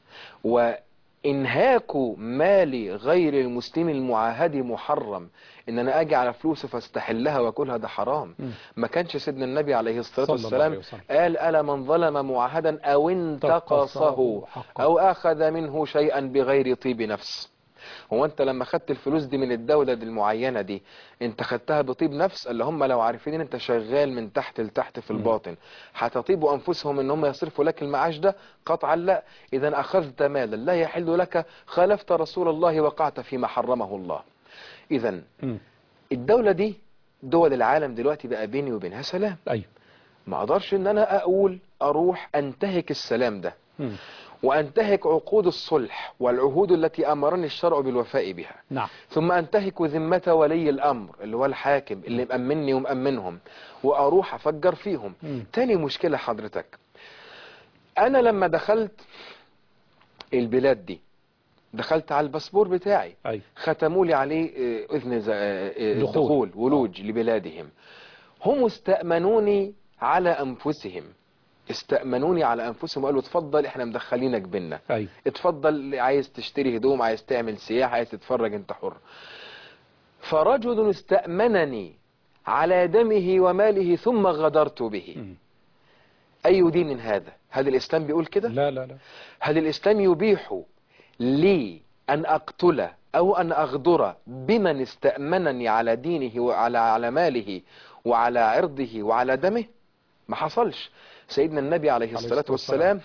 وانهاك مال غير المسلم المعاهد محرم ان انا اجي على فلوسه فاستحلها واكلها ده حرام مم. ما كانش سيدنا النبي عليه الصلاة صلى الله عليه والسلام وسلم. قال ألا من ظلم معاهدا أو انتقصه حقا. أو أخذ منه شيئا بغير طيب نفس هو انت لما خدت الفلوس دي من الدولة دي المعينة دي انت خدتها بطيب نفس اللي هم لو عارفين ان انت شغال من تحت لتحت في الباطن هتطيبوا انفسهم ان هم يصرفوا لك المعاش ده قطعا لا اذا اخذت مالا لا يحل لك خالفت رسول الله وقعت فيما حرمه الله اذا مم. الدولة دي دول العالم دلوقتي بقى بيني وبينها سلام ايوه ما اقدرش ان انا اقول اروح انتهك السلام ده مم. وانتهك عقود الصلح والعهود التي امرني الشرع بالوفاء بها نعم ثم انتهك ذمة ولي الامر اللي هو الحاكم اللي مأمني ومأمنهم واروح افجر فيهم مم. تاني مشكلة حضرتك انا لما دخلت البلاد دي دخلت على الباسبور بتاعي أي ختموا لي عليه آه، إذن ز- آه، آه، دخول. دخول ولوج لبلادهم هم استأمنوني على أنفسهم استأمنوني على أنفسهم وقالوا اتفضل احنا مدخلينك بينا أي اتفضل عايز تشتري هدوم عايز تعمل سياحة عايز تتفرج انت حر فرجل استأمنني على دمه وماله ثم غدرت به مم. أي دين هذا هل الإسلام بيقول كده لا لا لا هل الإسلام يبيح لي أن أقتل أو أن أغدر بمن استأمنني على دينه وعلى على ماله وعلى عرضه وعلى دمه ما حصلش سيدنا النبي عليه عليه الصلاة الصلاة والسلام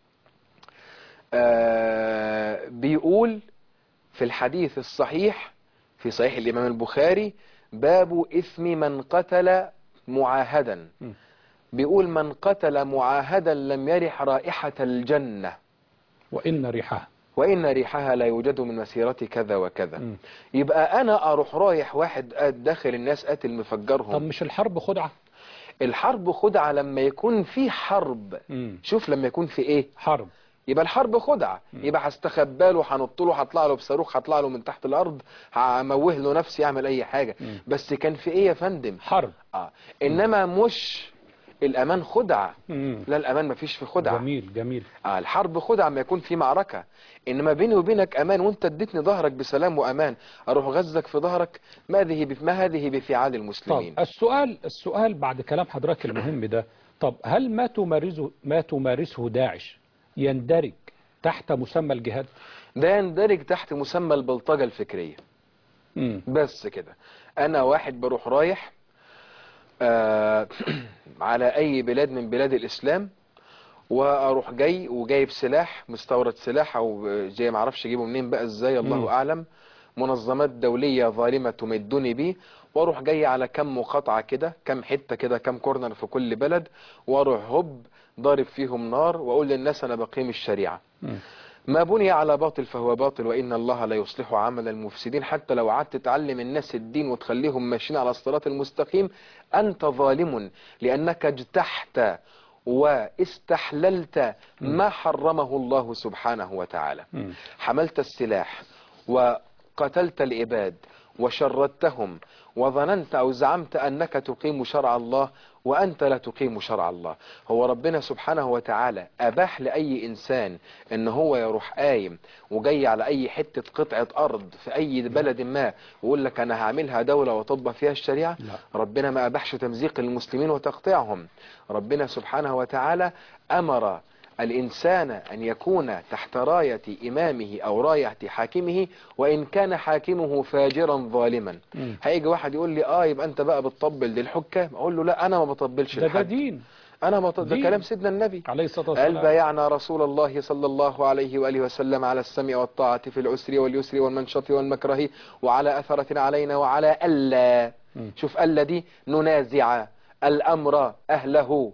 آه بيقول في الحديث الصحيح في صحيح الإمام البخاري باب إثم من قتل معاهدا م. بيقول من قتل معاهدا لم يرح رائحة الجنة وإن ريحها وإن ريحها لا يوجد من مسيرة كذا وكذا مم. يبقى أنا أروح رايح واحد قاد داخل الناس قاتل طب مفجرهم مش الحرب خدعة الحرب خدعة لما يكون في حرب مم. شوف لما يكون في إيه حرب يبقى الحرب خدعة يبقى هستخبى له هنط له هطلع له بصاروخ هطلع له من تحت الأرض هموه له نفسي يعمل أي حاجة مم. بس كان في إيه يا فندم حرب آه. إنما مش الأمان خدعة مم. لا الأمان مفيش في خدعة جميل جميل آه الحرب خدعة ما يكون في معركة انما بيني وبينك امان وانت اديتني ظهرك بسلام وامان اروح غزك في ظهرك ما هذه بف- ما هذه بفعال المسلمين طب السؤال السؤال بعد كلام حضرتك المهم ده طب هل ما تمارسه ما تمارسه داعش يندرج تحت مسمى الجهاد؟ ده يندرج تحت مسمى البلطجة الفكرية مم. بس كده انا واحد بروح رايح آه على اي بلاد من بلاد الاسلام واروح جاي وجايب سلاح مستورد سلاح او جاي معرفش اجيبه منين بقى ازاي الله مم. اعلم منظمات دولية ظالمة تمدني بيه واروح جاي على كم مقاطعة كده كم حتة كده كم كورنر في كل بلد واروح هوب ضارب فيهم نار واقول للناس انا بقيم الشريعة مم. ما بني على باطل فهو باطل وإن الله لا يصلح عمل المفسدين حتى لو قعدت تعلم الناس الدين وتخليهم ماشيين على الصراط المستقيم أنت ظالم لأنك اجتحت واستحللت ما حرمه الله سبحانه وتعالى مم. حملت السلاح وقتلت العباد وشردتهم وظننت أو زعمت أنك تقيم شرع الله وأنت لا تقيم شرع الله هو ربنا سبحانه وتعالى أباح لأي إنسان أن هو يروح قايم وجاي على أي حتة قطعة أرض في أي بلد ما ويقول لك أنا هعملها دولة وأطبق فيها الشريعة لا. ربنا ما أباحش تمزيق المسلمين وتقطيعهم ربنا سبحانه وتعالى أمر الإنسان أن يكون تحت راية إمامه أو راية حاكمه وإن كان حاكمه فاجرا ظالما مم. هيجي واحد يقول لي آه يبقى أنت بقى بتطبل للحكام أقول له لا أنا ما بطبلش ده ده لحد دين أنا ما بط- ده دين. كلام سيدنا النبي عليه الصلاة قال والسلام بايعنا رسول الله صلى الله عليه وآله وسلم على السمع والطاعة في العسر واليسر والمنشط والمكره وعلى أثرة علينا وعلى ألا مم. شوف ألا دي ننازع الأمر أهله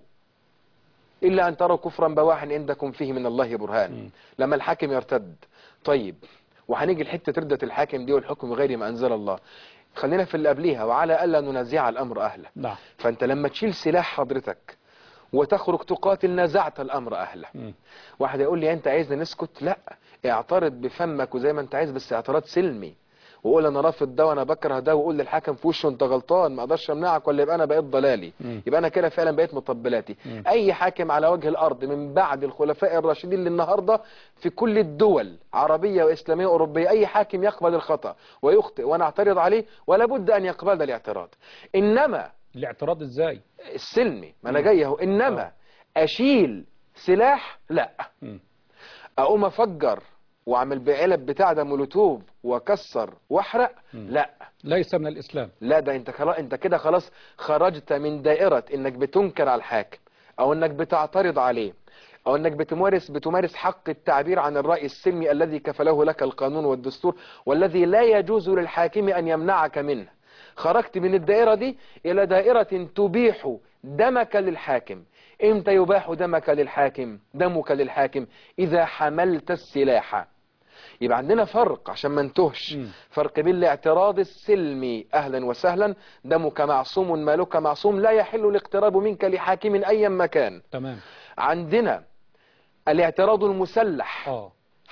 إلا أن تروا كفرا بواحا عندكم فيه من الله برهان مم. لما الحاكم يرتد طيب وهنيجي لحتة ردة الحاكم دي والحكم غير ما أنزل الله خلينا في اللي قبليها وعلى ألا ننازع الأمر أهله نعم فأنت لما تشيل سلاح حضرتك وتخرج تقاتل نزعت الأمر أهله مم. واحد يقول لي انت عايزني نسكت لا اعترض بفمك وزي ما انت عايز بس اعتراض سلمي وقول انا رافض ده وانا بكره ده وقول للحاكم في وشه انت غلطان ما اقدرش امنعك ولا يبقى انا بقيت ضلالي مم. يبقى انا كده فعلا بقيت مطبلاتي مم. اي حاكم على وجه الارض من بعد الخلفاء الراشدين للنهارده في كل الدول عربيه واسلاميه واوروبيه اي حاكم يقبل الخطا ويخطئ وانا اعترض عليه ولا بد ان يقبل الاعتراض انما الاعتراض ازاي؟ السلمي ما انا جاي اهو انما اشيل سلاح لا مم. اقوم افجر واعمل بعلب بتاع ده مولوتوف واكسر واحرق لا ليس من الإسلام لا ده انت خلاص انت كده خلاص خرجت من دائرة انك بتنكر على الحاكم او انك بتعترض عليه او انك بتمارس بتمارس حق التعبير عن الرأي السلمي الذي كفله لك القانون والدستور والذي لا يجوز للحاكم ان يمنعك منه خرجت من الدائرة دي الى دائرة تبيح دمك للحاكم امتى يباح دمك للحاكم دمك للحاكم اذا حملت السلاح يبقى عندنا فرق عشان ما نتهش مم. فرق بين الاعتراض السلمي اهلا وسهلا دمك معصوم مالك معصوم لا يحل الاقتراب منك لحاكم ايا مكان تمام عندنا الاعتراض المسلح اه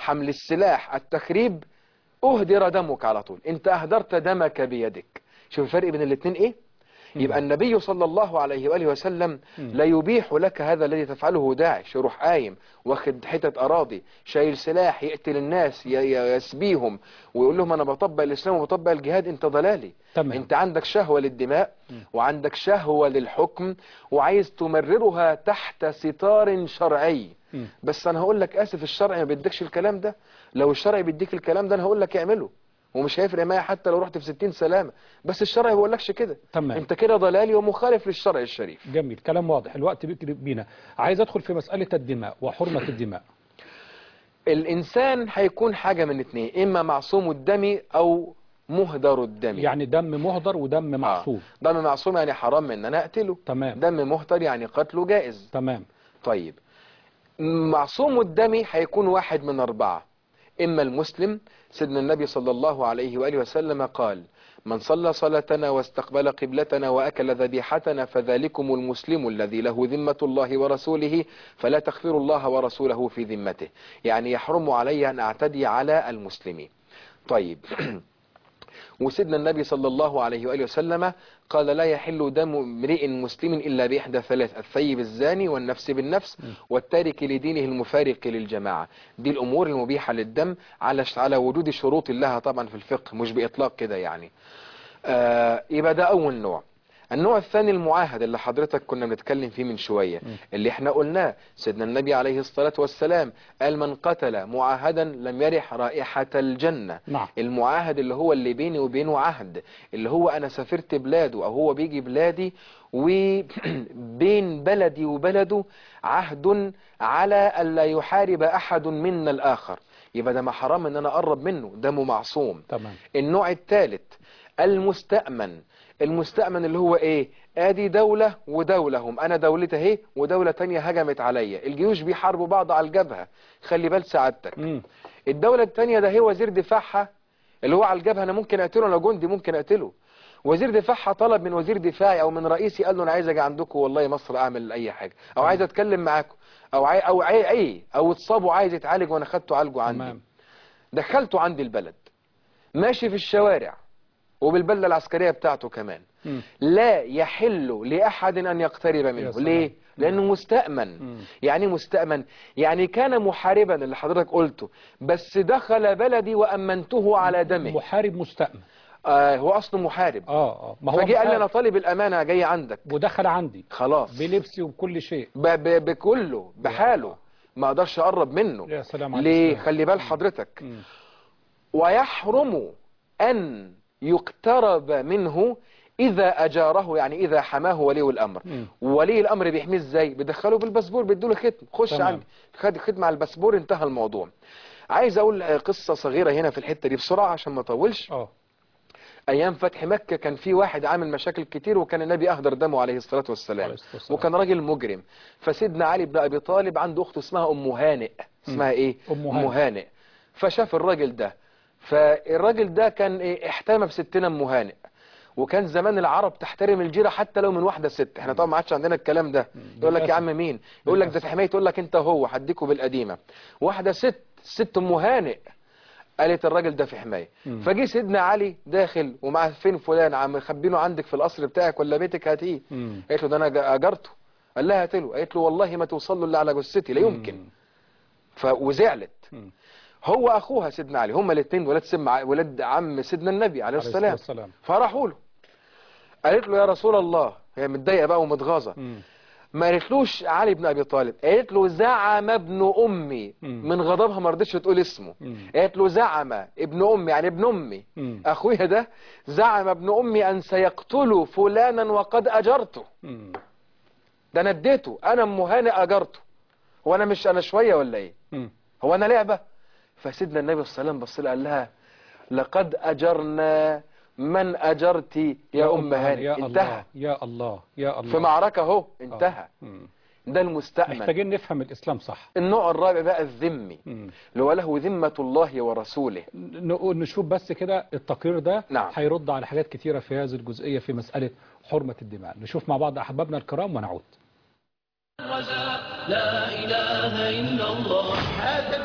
حمل السلاح التخريب اهدر دمك على طول انت اهدرت دمك بيدك شوف الفرق بين الاثنين ايه يبقى النبي صلى الله عليه وآله وسلم لا يبيح لك هذا الذي تفعله داعش يروح قايم واخد حتة أراضي شايل سلاح يقتل الناس ي- ي- يسبيهم ويقول لهم أنا بطبق الإسلام وبطبق الجهاد أنت ضلالي تمام. أنت عندك شهوة للدماء وعندك شهوة للحكم وعايز تمررها تحت ستار شرعي مم. بس أنا هقول لك آسف الشرع ما بيديكش الكلام ده لو الشرع بيديك الكلام ده أنا هقول لك اعمله ومش هيفرق معايا حتى لو رحت في 60 سلامة بس الشرع ما بيقولكش كده تمام. انت كده ضلالي ومخالف للشرع الشريف جميل كلام واضح الوقت بيجري بينا عايز ادخل في مسألة الدماء وحرمة الدماء الانسان هيكون حاجة من اتنين اما معصوم الدم او مهدر الدم يعني دم مهدر ودم معصوم آه. دم معصوم يعني حرام ان انا اقتله تمام. دم مهدر يعني قتله جائز تمام طيب معصوم الدم هيكون واحد من أربعة إما المسلم سيدنا النبي صلى الله عليه وآله وسلم قال من صلى صلاتنا واستقبل قبلتنا وأكل ذبيحتنا فذلكم المسلم الذي له ذمة الله ورسوله فلا تغفر الله ورسوله في ذمته يعني يحرم علي أن أعتدي على المسلمين طيب وسيدنا النبي صلى الله عليه وآله وسلم قال لا يحل دم امرئ مسلم إلا بإحدى ثلاث الثيب الزاني والنفس بالنفس والتارك لدينه المفارق للجماعة دي الأمور المبيحة للدم على على وجود شروط الله طبعا في الفقه مش بإطلاق كده يعني آه يبقى ده أول نوع النوع الثاني المعاهد اللي حضرتك كنا بنتكلم فيه من شوية اللي احنا قلناه سيدنا النبي عليه الصلاة والسلام قال من قتل معاهدا لم يرح رائحة الجنة نعم. المعاهد اللي هو اللي بيني وبينه عهد اللي هو انا سافرت بلاده او هو بيجي بلادي وبين بلدي وبلده عهد على الا يحارب احد منا الاخر يبقى ده ما حرام ان انا اقرب منه دمه معصوم تمام النوع الثالث المستأمن المستأمن اللي هو ايه ادي دولة ودولة هم انا دولتي اهي ودولة تانية هجمت عليا الجيوش بيحاربوا بعض على الجبهة خلي بال سعادتك مم. الدولة التانية ده هي وزير دفاعها اللي هو على الجبهة انا ممكن اقتله انا جندي ممكن اقتله وزير دفاعها طلب من وزير دفاعي او من رئيسي قال له انا عايز اجي عندكم والله مصر اعمل اي حاجة او عايز اتكلم معاكم او عاي او عاي اي او اتصاب وعايز يتعالج وانا خدته عالجه عندي تمام دخلته عندي البلد ماشي في الشوارع وبالبلدة العسكرية بتاعته كمان مم. لا يحل لأحد أن يقترب منه سلام. ليه؟ لأنه مستأمن مم. يعني إيه مستأمن يعني كان محاربا اللي حضرتك قلته بس دخل بلدي وأمنته على دمه محارب مستأمن آه هو أصله محارب اه اه ما هو فجي قال لي أنا محارب. طالب الأمانة جاي عندك ودخل عندي خلاص بلبسي وبكل شيء ب ب بكله بحاله ما أقدرش أقرب منه يا سلام على ليه؟ الإسلام. خلي بال حضرتك مم. ويحرم أن يقترب منه إذا أجاره يعني إذا حماه ولي الأمر مم. ولي الأمر بيحميه إزاي بيدخله بالباسبور بيدوله ختم خش تمام. عندي خد ختم على الباسبور انتهى الموضوع عايز أقول آه، قصة صغيرة هنا في الحتة دي بسرعة عشان ما أطولش اه أيام فتح مكة كان في واحد عامل مشاكل كتير وكان النبي أهدر دمه عليه الصلاة والسلام عليه الصلاة والسلام. وكان راجل مجرم فسيدنا علي بن أبي طالب عنده أخت اسمها أم هانئ اسمها إيه؟ أم هانئ. هانئ فشاف الراجل ده فالراجل ده كان إيه احتمى بستنا أم هانئ وكان زمان العرب تحترم الجيرة حتى لو من واحدة ست احنا طبعا ما عادش عندنا الكلام ده يقول لك يا عم مين يقول لك ده في حماية يقول لك انت هو هديكوا بالقديمة واحدة ست ست ام هانئ قالت الراجل ده في حماية مم. فجي سيدنا علي داخل ومع فين فلان عم خبينه عندك في القصر بتاعك ولا بيتك هاتيه مم. قالت له ده انا ج- اجرته قال لها هات له قالت له والله ما توصل له الا على جثتي لا يمكن مم. ف... وزعلت مم. هو اخوها سيدنا علي هما الاثنين ولاد سم ع- ولاد عم سيدنا النبي عليه عليه الصلاة السلام والسلام فراحوا له قالت له يا رسول الله هي متضايقه بقى ومتغاظه مم. ما قالتلوش علي بن ابي طالب قالت له زعم ابن امي مم. من غضبها ما رضتش تقول اسمه مم. قالت له زعم ابن امي يعني ابن امي مم. اخويا ده زعم ابن امي ان سيقتل فلانا وقد اجرته مم. ده انا اديته انا ام هانئ اجرته هو انا مش انا شويه ولا ايه مم. هو انا لعبه فسيدنا النبي صلى الله عليه وسلم بص لها قال لها لقد اجرنا من اجرت يا ام هانئ يا انتهى الله يا الله يا الله في معركه اهو آه. انتهى مم. ده المستأمن محتاجين نفهم الإسلام صح النوع الرابع بقى الذمي مم. اللي هو له ذمة الله ورسوله ن- نشوف بس كده التقرير ده نعم. هيرد على حاجات كتيرة في هذه الجزئية في مسألة حرمة الدماء نشوف مع بعض أحبابنا الكرام ونعود لا إله إلا الله هذا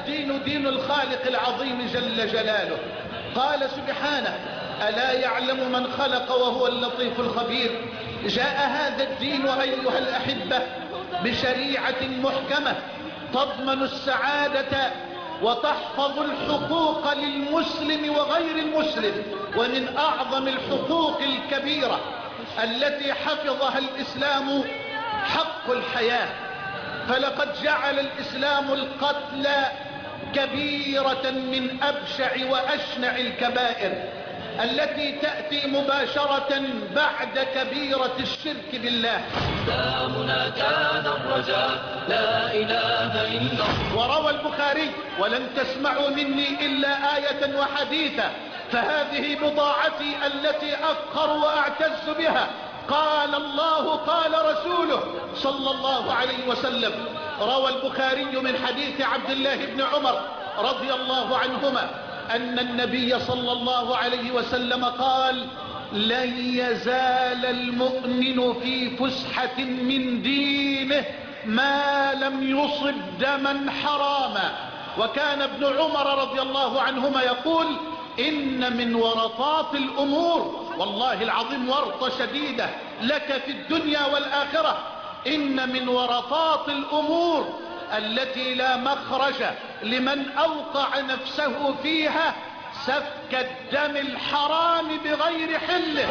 الدين دين الخالق العظيم جل جلاله قال سبحانه ألا يعلم من خلق وهو اللطيف الخبير جاء هذا الدين أيها الأحبة بشريعة محكمة تضمن السعادة وتحفظ الحقوق للمسلم وغير المسلم ومن أعظم الحقوق الكبيرة التي حفظها الإسلام حق الحياة فلقد جعل الإسلام القتل كبيرة من أبشع وأشنع الكبائر التي تأتي مباشرة بعد كبيرة الشرك بالله إسلامنا كان الرجاء لا إله إلا الله وروى البخاري ولن تسمعوا مني إلا آية وحديثا فهذه بضاعتي التي أفخر وأعتز بها قال الله قال رسوله صلى الله عليه وسلم روى البخاري من حديث عبد الله بن عمر رضي الله عنهما أن النبي صلى الله عليه وسلم قال لن يزال المؤمن في فسحة من دينه ما لم يصب دما حراما وكان ابن عمر رضي الله عنهما يقول إن من ورطات الأمور والله العظيم ورطة شديدة لك في الدنيا والآخرة إن من ورطات الأمور التي لا مخرج لمن أوقع نفسه فيها سفك الدم الحرام بغير حله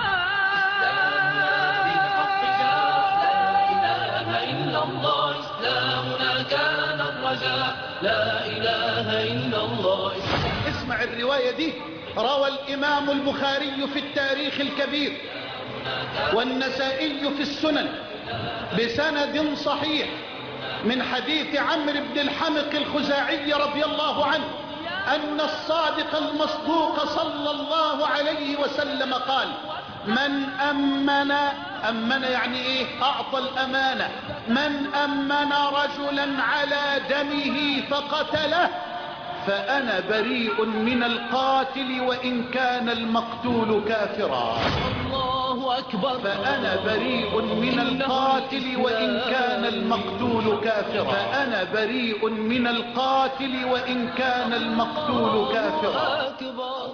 لا إله إلا الله إسلامنا كان الرجاء لا إله إلا الله اسمع الرواية دي روى الإمام البخاري في التاريخ الكبير والنسائي في السنن بسند صحيح من حديث عمرو بن الحمق الخزاعي رضي الله عنه أن الصادق المصدوق صلى الله عليه وسلم قال من أمن أمن يعني إيه أعطى الأمانة من أمن رجلا على دمه فقتله فأنا بريء من القاتل وإن كان المقتول كافرا الله أكبر فأنا بريء من القاتل وإن كان المقتول كافرا فأنا بريء من القاتل وإن كان المقتول كافرا أكبر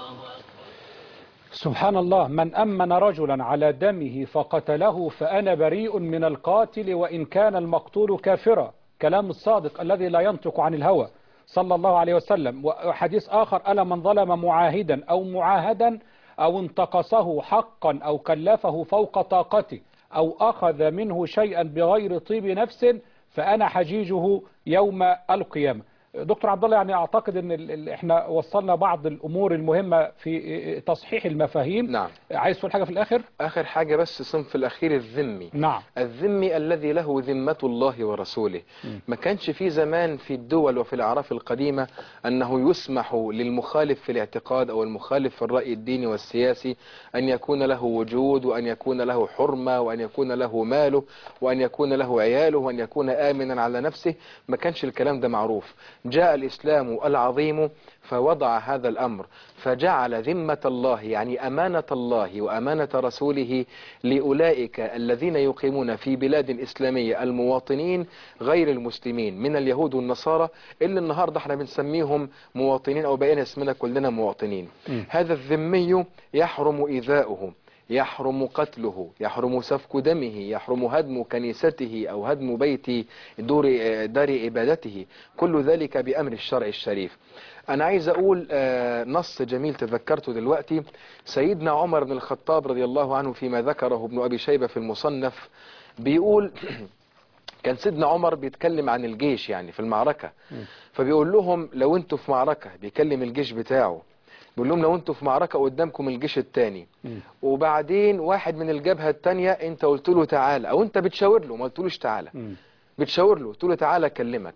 سبحان الله من أمن رجلا على دمه فقتله فأنا بريء من القاتل وإن كان المقتول كافرا كلام الصادق الذي لا ينطق عن الهوى صلى الله عليه وسلم وحديث آخر ألا من ظلم معاهدا أو معاهدا أو انتقصه حقا أو كلفه فوق طاقته أو أخذ منه شيئا بغير طيب نفس فأنا حجيجه يوم القيامة دكتور عبد الله يعني اعتقد ان ال- ال- احنا وصلنا بعض الامور المهمه في تصحيح المفاهيم نعم عايز تقول حاجه في الاخر آخر حاجة بس الصنف الأخير الذمي نعم الذمي الذي له ذمة الله ورسوله ما كانش في زمان في الدول وفي الأعراف القديمة أنه يسمح للمخالف في الاعتقاد أو المخالف في الرأي الديني والسياسي أن يكون له وجود وأن يكون له حرمة وأن يكون له ماله وأن يكون له عياله وأن يكون آمنا على نفسه ما كانش الكلام ده معروف جاء الإسلام العظيم فوضع هذا الأمر فجعل ذمة الله يعني أمانة الله وأمانة رسوله لأولئك الذين يقيمون في بلاد إسلامية المواطنين غير المسلمين من اليهود والنصارى اللي النهاردة احنا بنسميهم مواطنين أو بقينا اسمنا كلنا مواطنين م. هذا الذمي يحرم إيذاؤه يحرم قتله يحرم سفك دمه يحرم هدم كنيسته أو هدم بيت دور دار عبادته كل ذلك بأمر الشرع الشريف أنا عايز أقول آه، نص جميل تذكرته دلوقتي سيدنا عمر بن الخطاب رضي الله عنه فيما ذكره ابن أبي شيبة في المصنف بيقول كان سيدنا عمر بيتكلم عن الجيش يعني في المعركة فبيقول لهم لو انتوا في معركة بيكلم الجيش بتاعه بيقول لهم لو انتوا في معركة قدامكم الجيش التاني وبعدين واحد من الجبهة التانية انت قلت له تعالى او انت بتشاور له ما قلتلوش تعالى م. بتشاور له قلت له تعالى اكلمك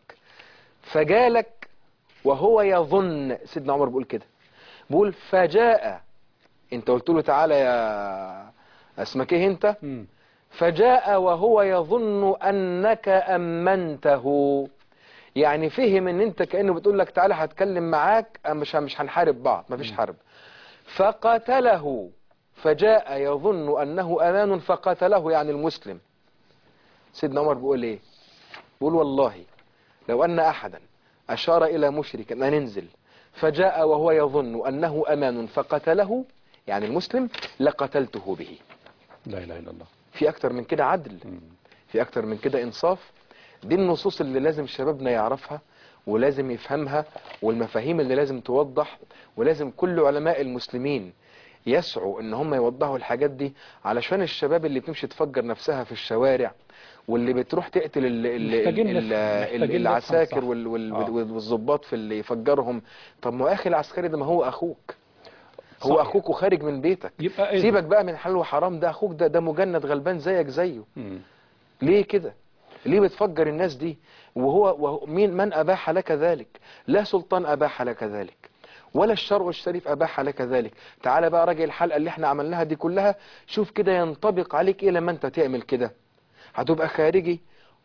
فجالك وهو يظن سيدنا عمر بيقول كده بيقول فجاء انت قلت له تعالى يا اسمك ايه انت م. فجاء وهو يظن انك امنته يعني فهم ان انت كانه بتقول لك تعالى هتكلم معاك أه مش مش هنحارب بعض مفيش حرب فقتله فجاء يظن انه امان فقتله يعني المسلم سيدنا عمر بيقول ايه بيقول والله لو ان احدا أشار إلى مشرك أن ننزل فجاء وهو يظن أنه أمان فقتله يعني المسلم لقتلته به لا إله إلا الله في أكتر من كده عدل في أكتر من كده إنصاف دي النصوص اللي لازم شبابنا يعرفها ولازم يفهمها والمفاهيم اللي لازم توضح ولازم كل علماء المسلمين يسعوا ان هم يوضحوا الحاجات دي علشان الشباب اللي بتمشي تفجر نفسها في الشوارع واللي بتروح تقتل ال ال محتاجين ال نفهم- ال محتاجين نفهم العساكر صح. وال- وال- آه. والضباط في اللي يفجرهم طب ما هو اخي العسكري ده ما هو اخوك هو صحيح. اخوك وخارج من بيتك يبقى إذن. سيبك بقى من حلال وحرام ده اخوك ده ده مجند غلبان زيك زيه مم. ليه كده ليه بتفجر الناس دي وهو, وهو مين من أباح لك ذلك لا سلطان أباح لك ذلك ولا الشرع الشريف أباح لك ذلك تعال بقى راجع الحلقة اللي احنا عملناها دي كلها شوف كده ينطبق عليك ايه لما انت تعمل كده هتبقى خارجي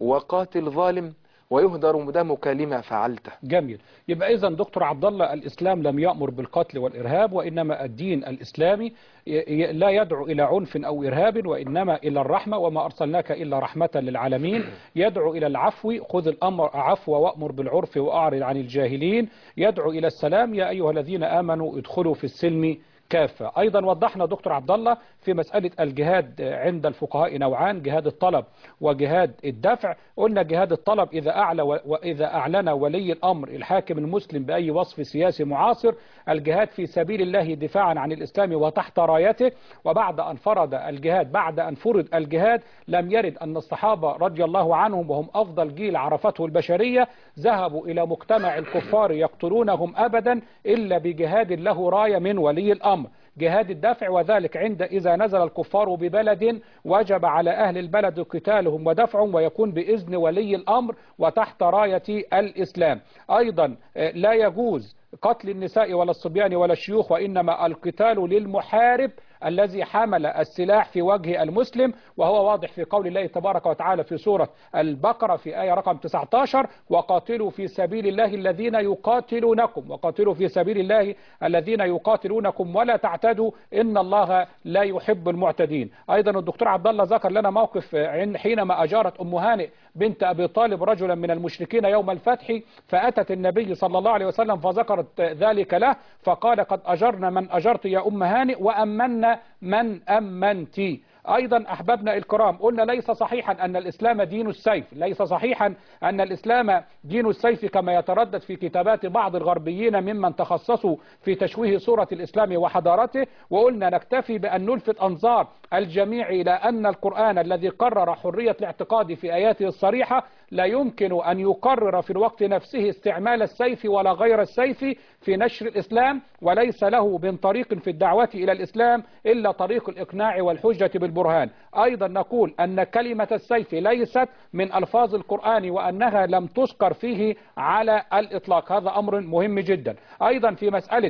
وقاتل ظالم ويهدر دمك لما فعلته جميل يبقى اذا دكتور عبد الله الاسلام لم يامر بالقتل والارهاب وانما الدين الاسلامي ي- ي- لا يدعو الى عنف او ارهاب وانما الى الرحمه وما ارسلناك الا رحمه للعالمين يدعو الى العفو خذ الامر عفو وامر بالعرف واعرض عن الجاهلين يدعو الى السلام يا ايها الذين امنوا ادخلوا في السلم كافة أيضا وضحنا دكتور عبد الله في مسألة الجهاد عند الفقهاء نوعان جهاد الطلب وجهاد الدفع قلنا جهاد الطلب إذا أعلى و- وإذا أعلن ولي الأمر الحاكم المسلم بأي وصف سياسي معاصر الجهاد في سبيل الله دفاعا عن الإسلام وتحت رايته وبعد أن فرض الجهاد بعد أن فرض الجهاد لم يرد أن الصحابة رضي الله عنهم وهم أفضل جيل عرفته البشرية ذهبوا إلى مجتمع الكفار يقتلونهم أبدا إلا بجهاد له راية من ولي الأمر جهاد الدفع وذلك عند إذا نزل الكفار ببلد وجب على أهل البلد قتالهم ودفعهم ويكون بإذن ولي الأمر وتحت راية الإسلام أيضا آه، لا يجوز قتل النساء ولا الصبيان ولا الشيوخ وإنما القتال للمحارب الذي حمل السلاح في وجه المسلم وهو واضح في قول الله تبارك وتعالى في سورة البقرة في آية رقم 19 وقاتلوا في سبيل الله الذين يقاتلونكم وقاتلوا في سبيل الله الذين يقاتلونكم ولا تعتدوا إن الله لا يحب المعتدين أيضا الدكتور عبد الله ذكر لنا موقف عن- حينما أجارت أم هانئ بنت أبي طالب رجلا من المشركين يوم الفتح فأتت النبي صلى الله عليه وسلم فذكرت ذلك له فقال قد أجرنا من أجرت يا أم هانئ وأمنا من أمنت أيضا أحبابنا الكرام قلنا ليس صحيحا أن الإسلام دين السيف ليس صحيحا أن الإسلام دين السيف كما يتردد في كتابات بعض الغربيين ممن تخصصوا في تشويه صورة الإسلام وحضارته وقلنا نكتفي بأن نلفت أنظار الجميع إلى أن القرآن الذي قرر حرية الاعتقاد في آياته الصريحة لا يمكن أن يقرر في الوقت نفسه استعمال السيف ولا غير السيف في نشر الإسلام وليس له من طريق في الدعوة إلى الإسلام إلا طريق الإقناع والحجة بالبرهان أيضا نقول أن كلمة السيف ليست من ألفاظ القرآن وأنها لم تذكر فيه على الإطلاق هذا أمر مهم جدا أيضا في مسألة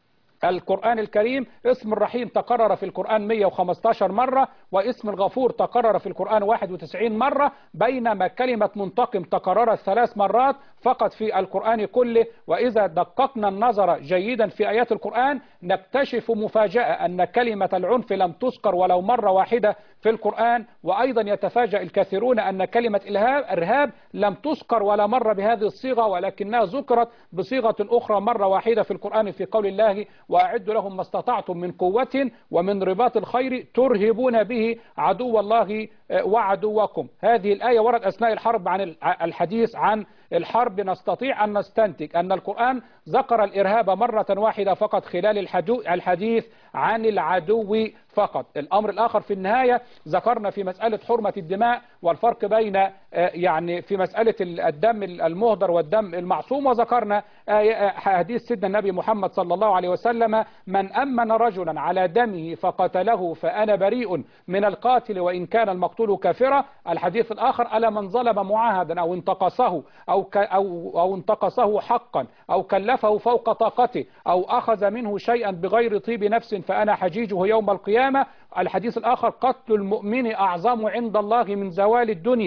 القرآن الكريم اسم الرحيم تكرر في القرآن 115 مرة واسم الغفور تكرر في القرآن 91 مرة بينما كلمة منتقم تكررت ثلاث مرات فقط في القرآن كله وإذا دققنا النظر جيدا في آيات القرآن نكتشف مفاجأة أن كلمة العنف لم تذكر ولو مرة واحدة في القرآن وأيضا يتفاجأ الكثيرون أن كلمة إلهاب إرهاب لم تذكر ولا مرة بهذه الصيغة ولكنها ذكرت بصيغة أخرى مرة واحدة في القرآن في قول الله وأعدوا لهم ما استطعتم من قوة ومن رباط الخير ترهبون به عدو الله آه، وعدوكم هذه الآية ورد أثناء الحرب عن ال- الحديث عن الحرب نستطيع أن نستنتج أن القرآن ذكر الإرهاب مرة واحدة فقط خلال الحدو- الحديث عن العدو فقط الأمر الآخر في النهاية ذكرنا في مسألة حرمة الدماء والفرق بين آه، يعني في مسألة ال- الدم المهدر والدم المعصوم وذكرنا آية- آه، حديث سيدنا النبي محمد صلى الله عليه وسلم من أمن رجلا على دمه فقتله فأنا بريء من القاتل وإن كان المقتول كافرا الحديث الآخر ألا من ظلم معاهدا أو انتقصه أو, ك أو, أو انتقصه حقا أو كلفه فوق طاقته أو أخذ منه شيئا بغير طيب نفس فأنا حجيجه يوم القيامة الحديث الآخر قتل المؤمن أعظم عند الله من زوال الدنيا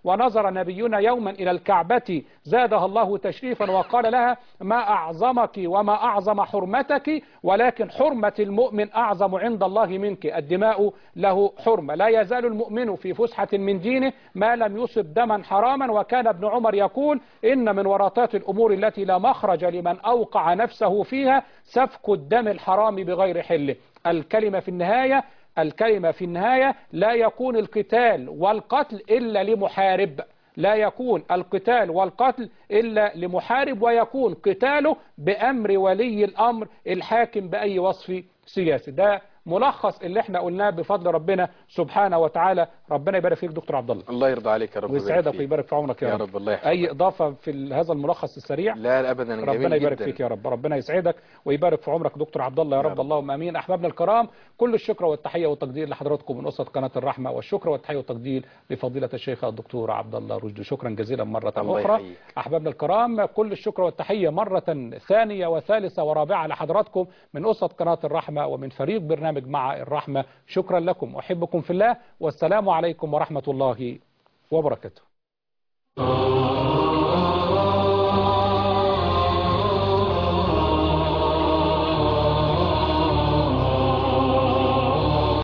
ونظر نبينا يوما إلى الكعبة زادها الله تشريفا وقال لها ما أعظمك وما أعظم حرمتك ولكن حرمة المؤمن أعظم عند الله منك الدماء له حرمة لا يزال المؤمن في فسحة من دينه ما لم يصب دما حراما وكان ابن عمر يقول إن من ورطات الأمور التي لا مخرج لمن أوقع نفسه فيها سفك الدم الحرام بغير حله الكلمة في النهاية الكلمة في النهاية لا يكون القتال والقتل إلا لمحارب لا يكون القتال والقتل إلا لمحارب ويكون قتاله بأمر ولي الأمر الحاكم بأي وصف سياسي ده ملخص اللي احنا قلناه بفضل ربنا سبحانه وتعالى ربنا يبارك فيك دكتور عبد الله الله يرضى عليك يا رب ويسعدك فيك. ويبارك في عمرك يا, يا رب. رب الله يحفظك. اي اضافه في ال- هذا الملخص السريع لا لا ابدا جميل ربنا يبارك جدا. فيك يا رب ربنا يسعدك ويبارك في عمرك دكتور عبد الله يا يا رب رب. اللهم امين احبابنا الكرام كل الشكر والتحيه والتقدير لحضراتكم من اسره قناه الرحمه والشكر والتحيه والتقدير لفضيله الشيخ الدكتور عبد الله رشدي شكرا جزيلا مره الله اخرى يحييك. احبابنا الكرام كل الشكر والتحيه مره ثانيه وثالثه ورابعه لحضراتكم من اسره قناه الرحمه ومن فريق برنامج مع الرحمه شكرا لكم احبكم في الله والسلام عليكم ورحمه الله وبركاته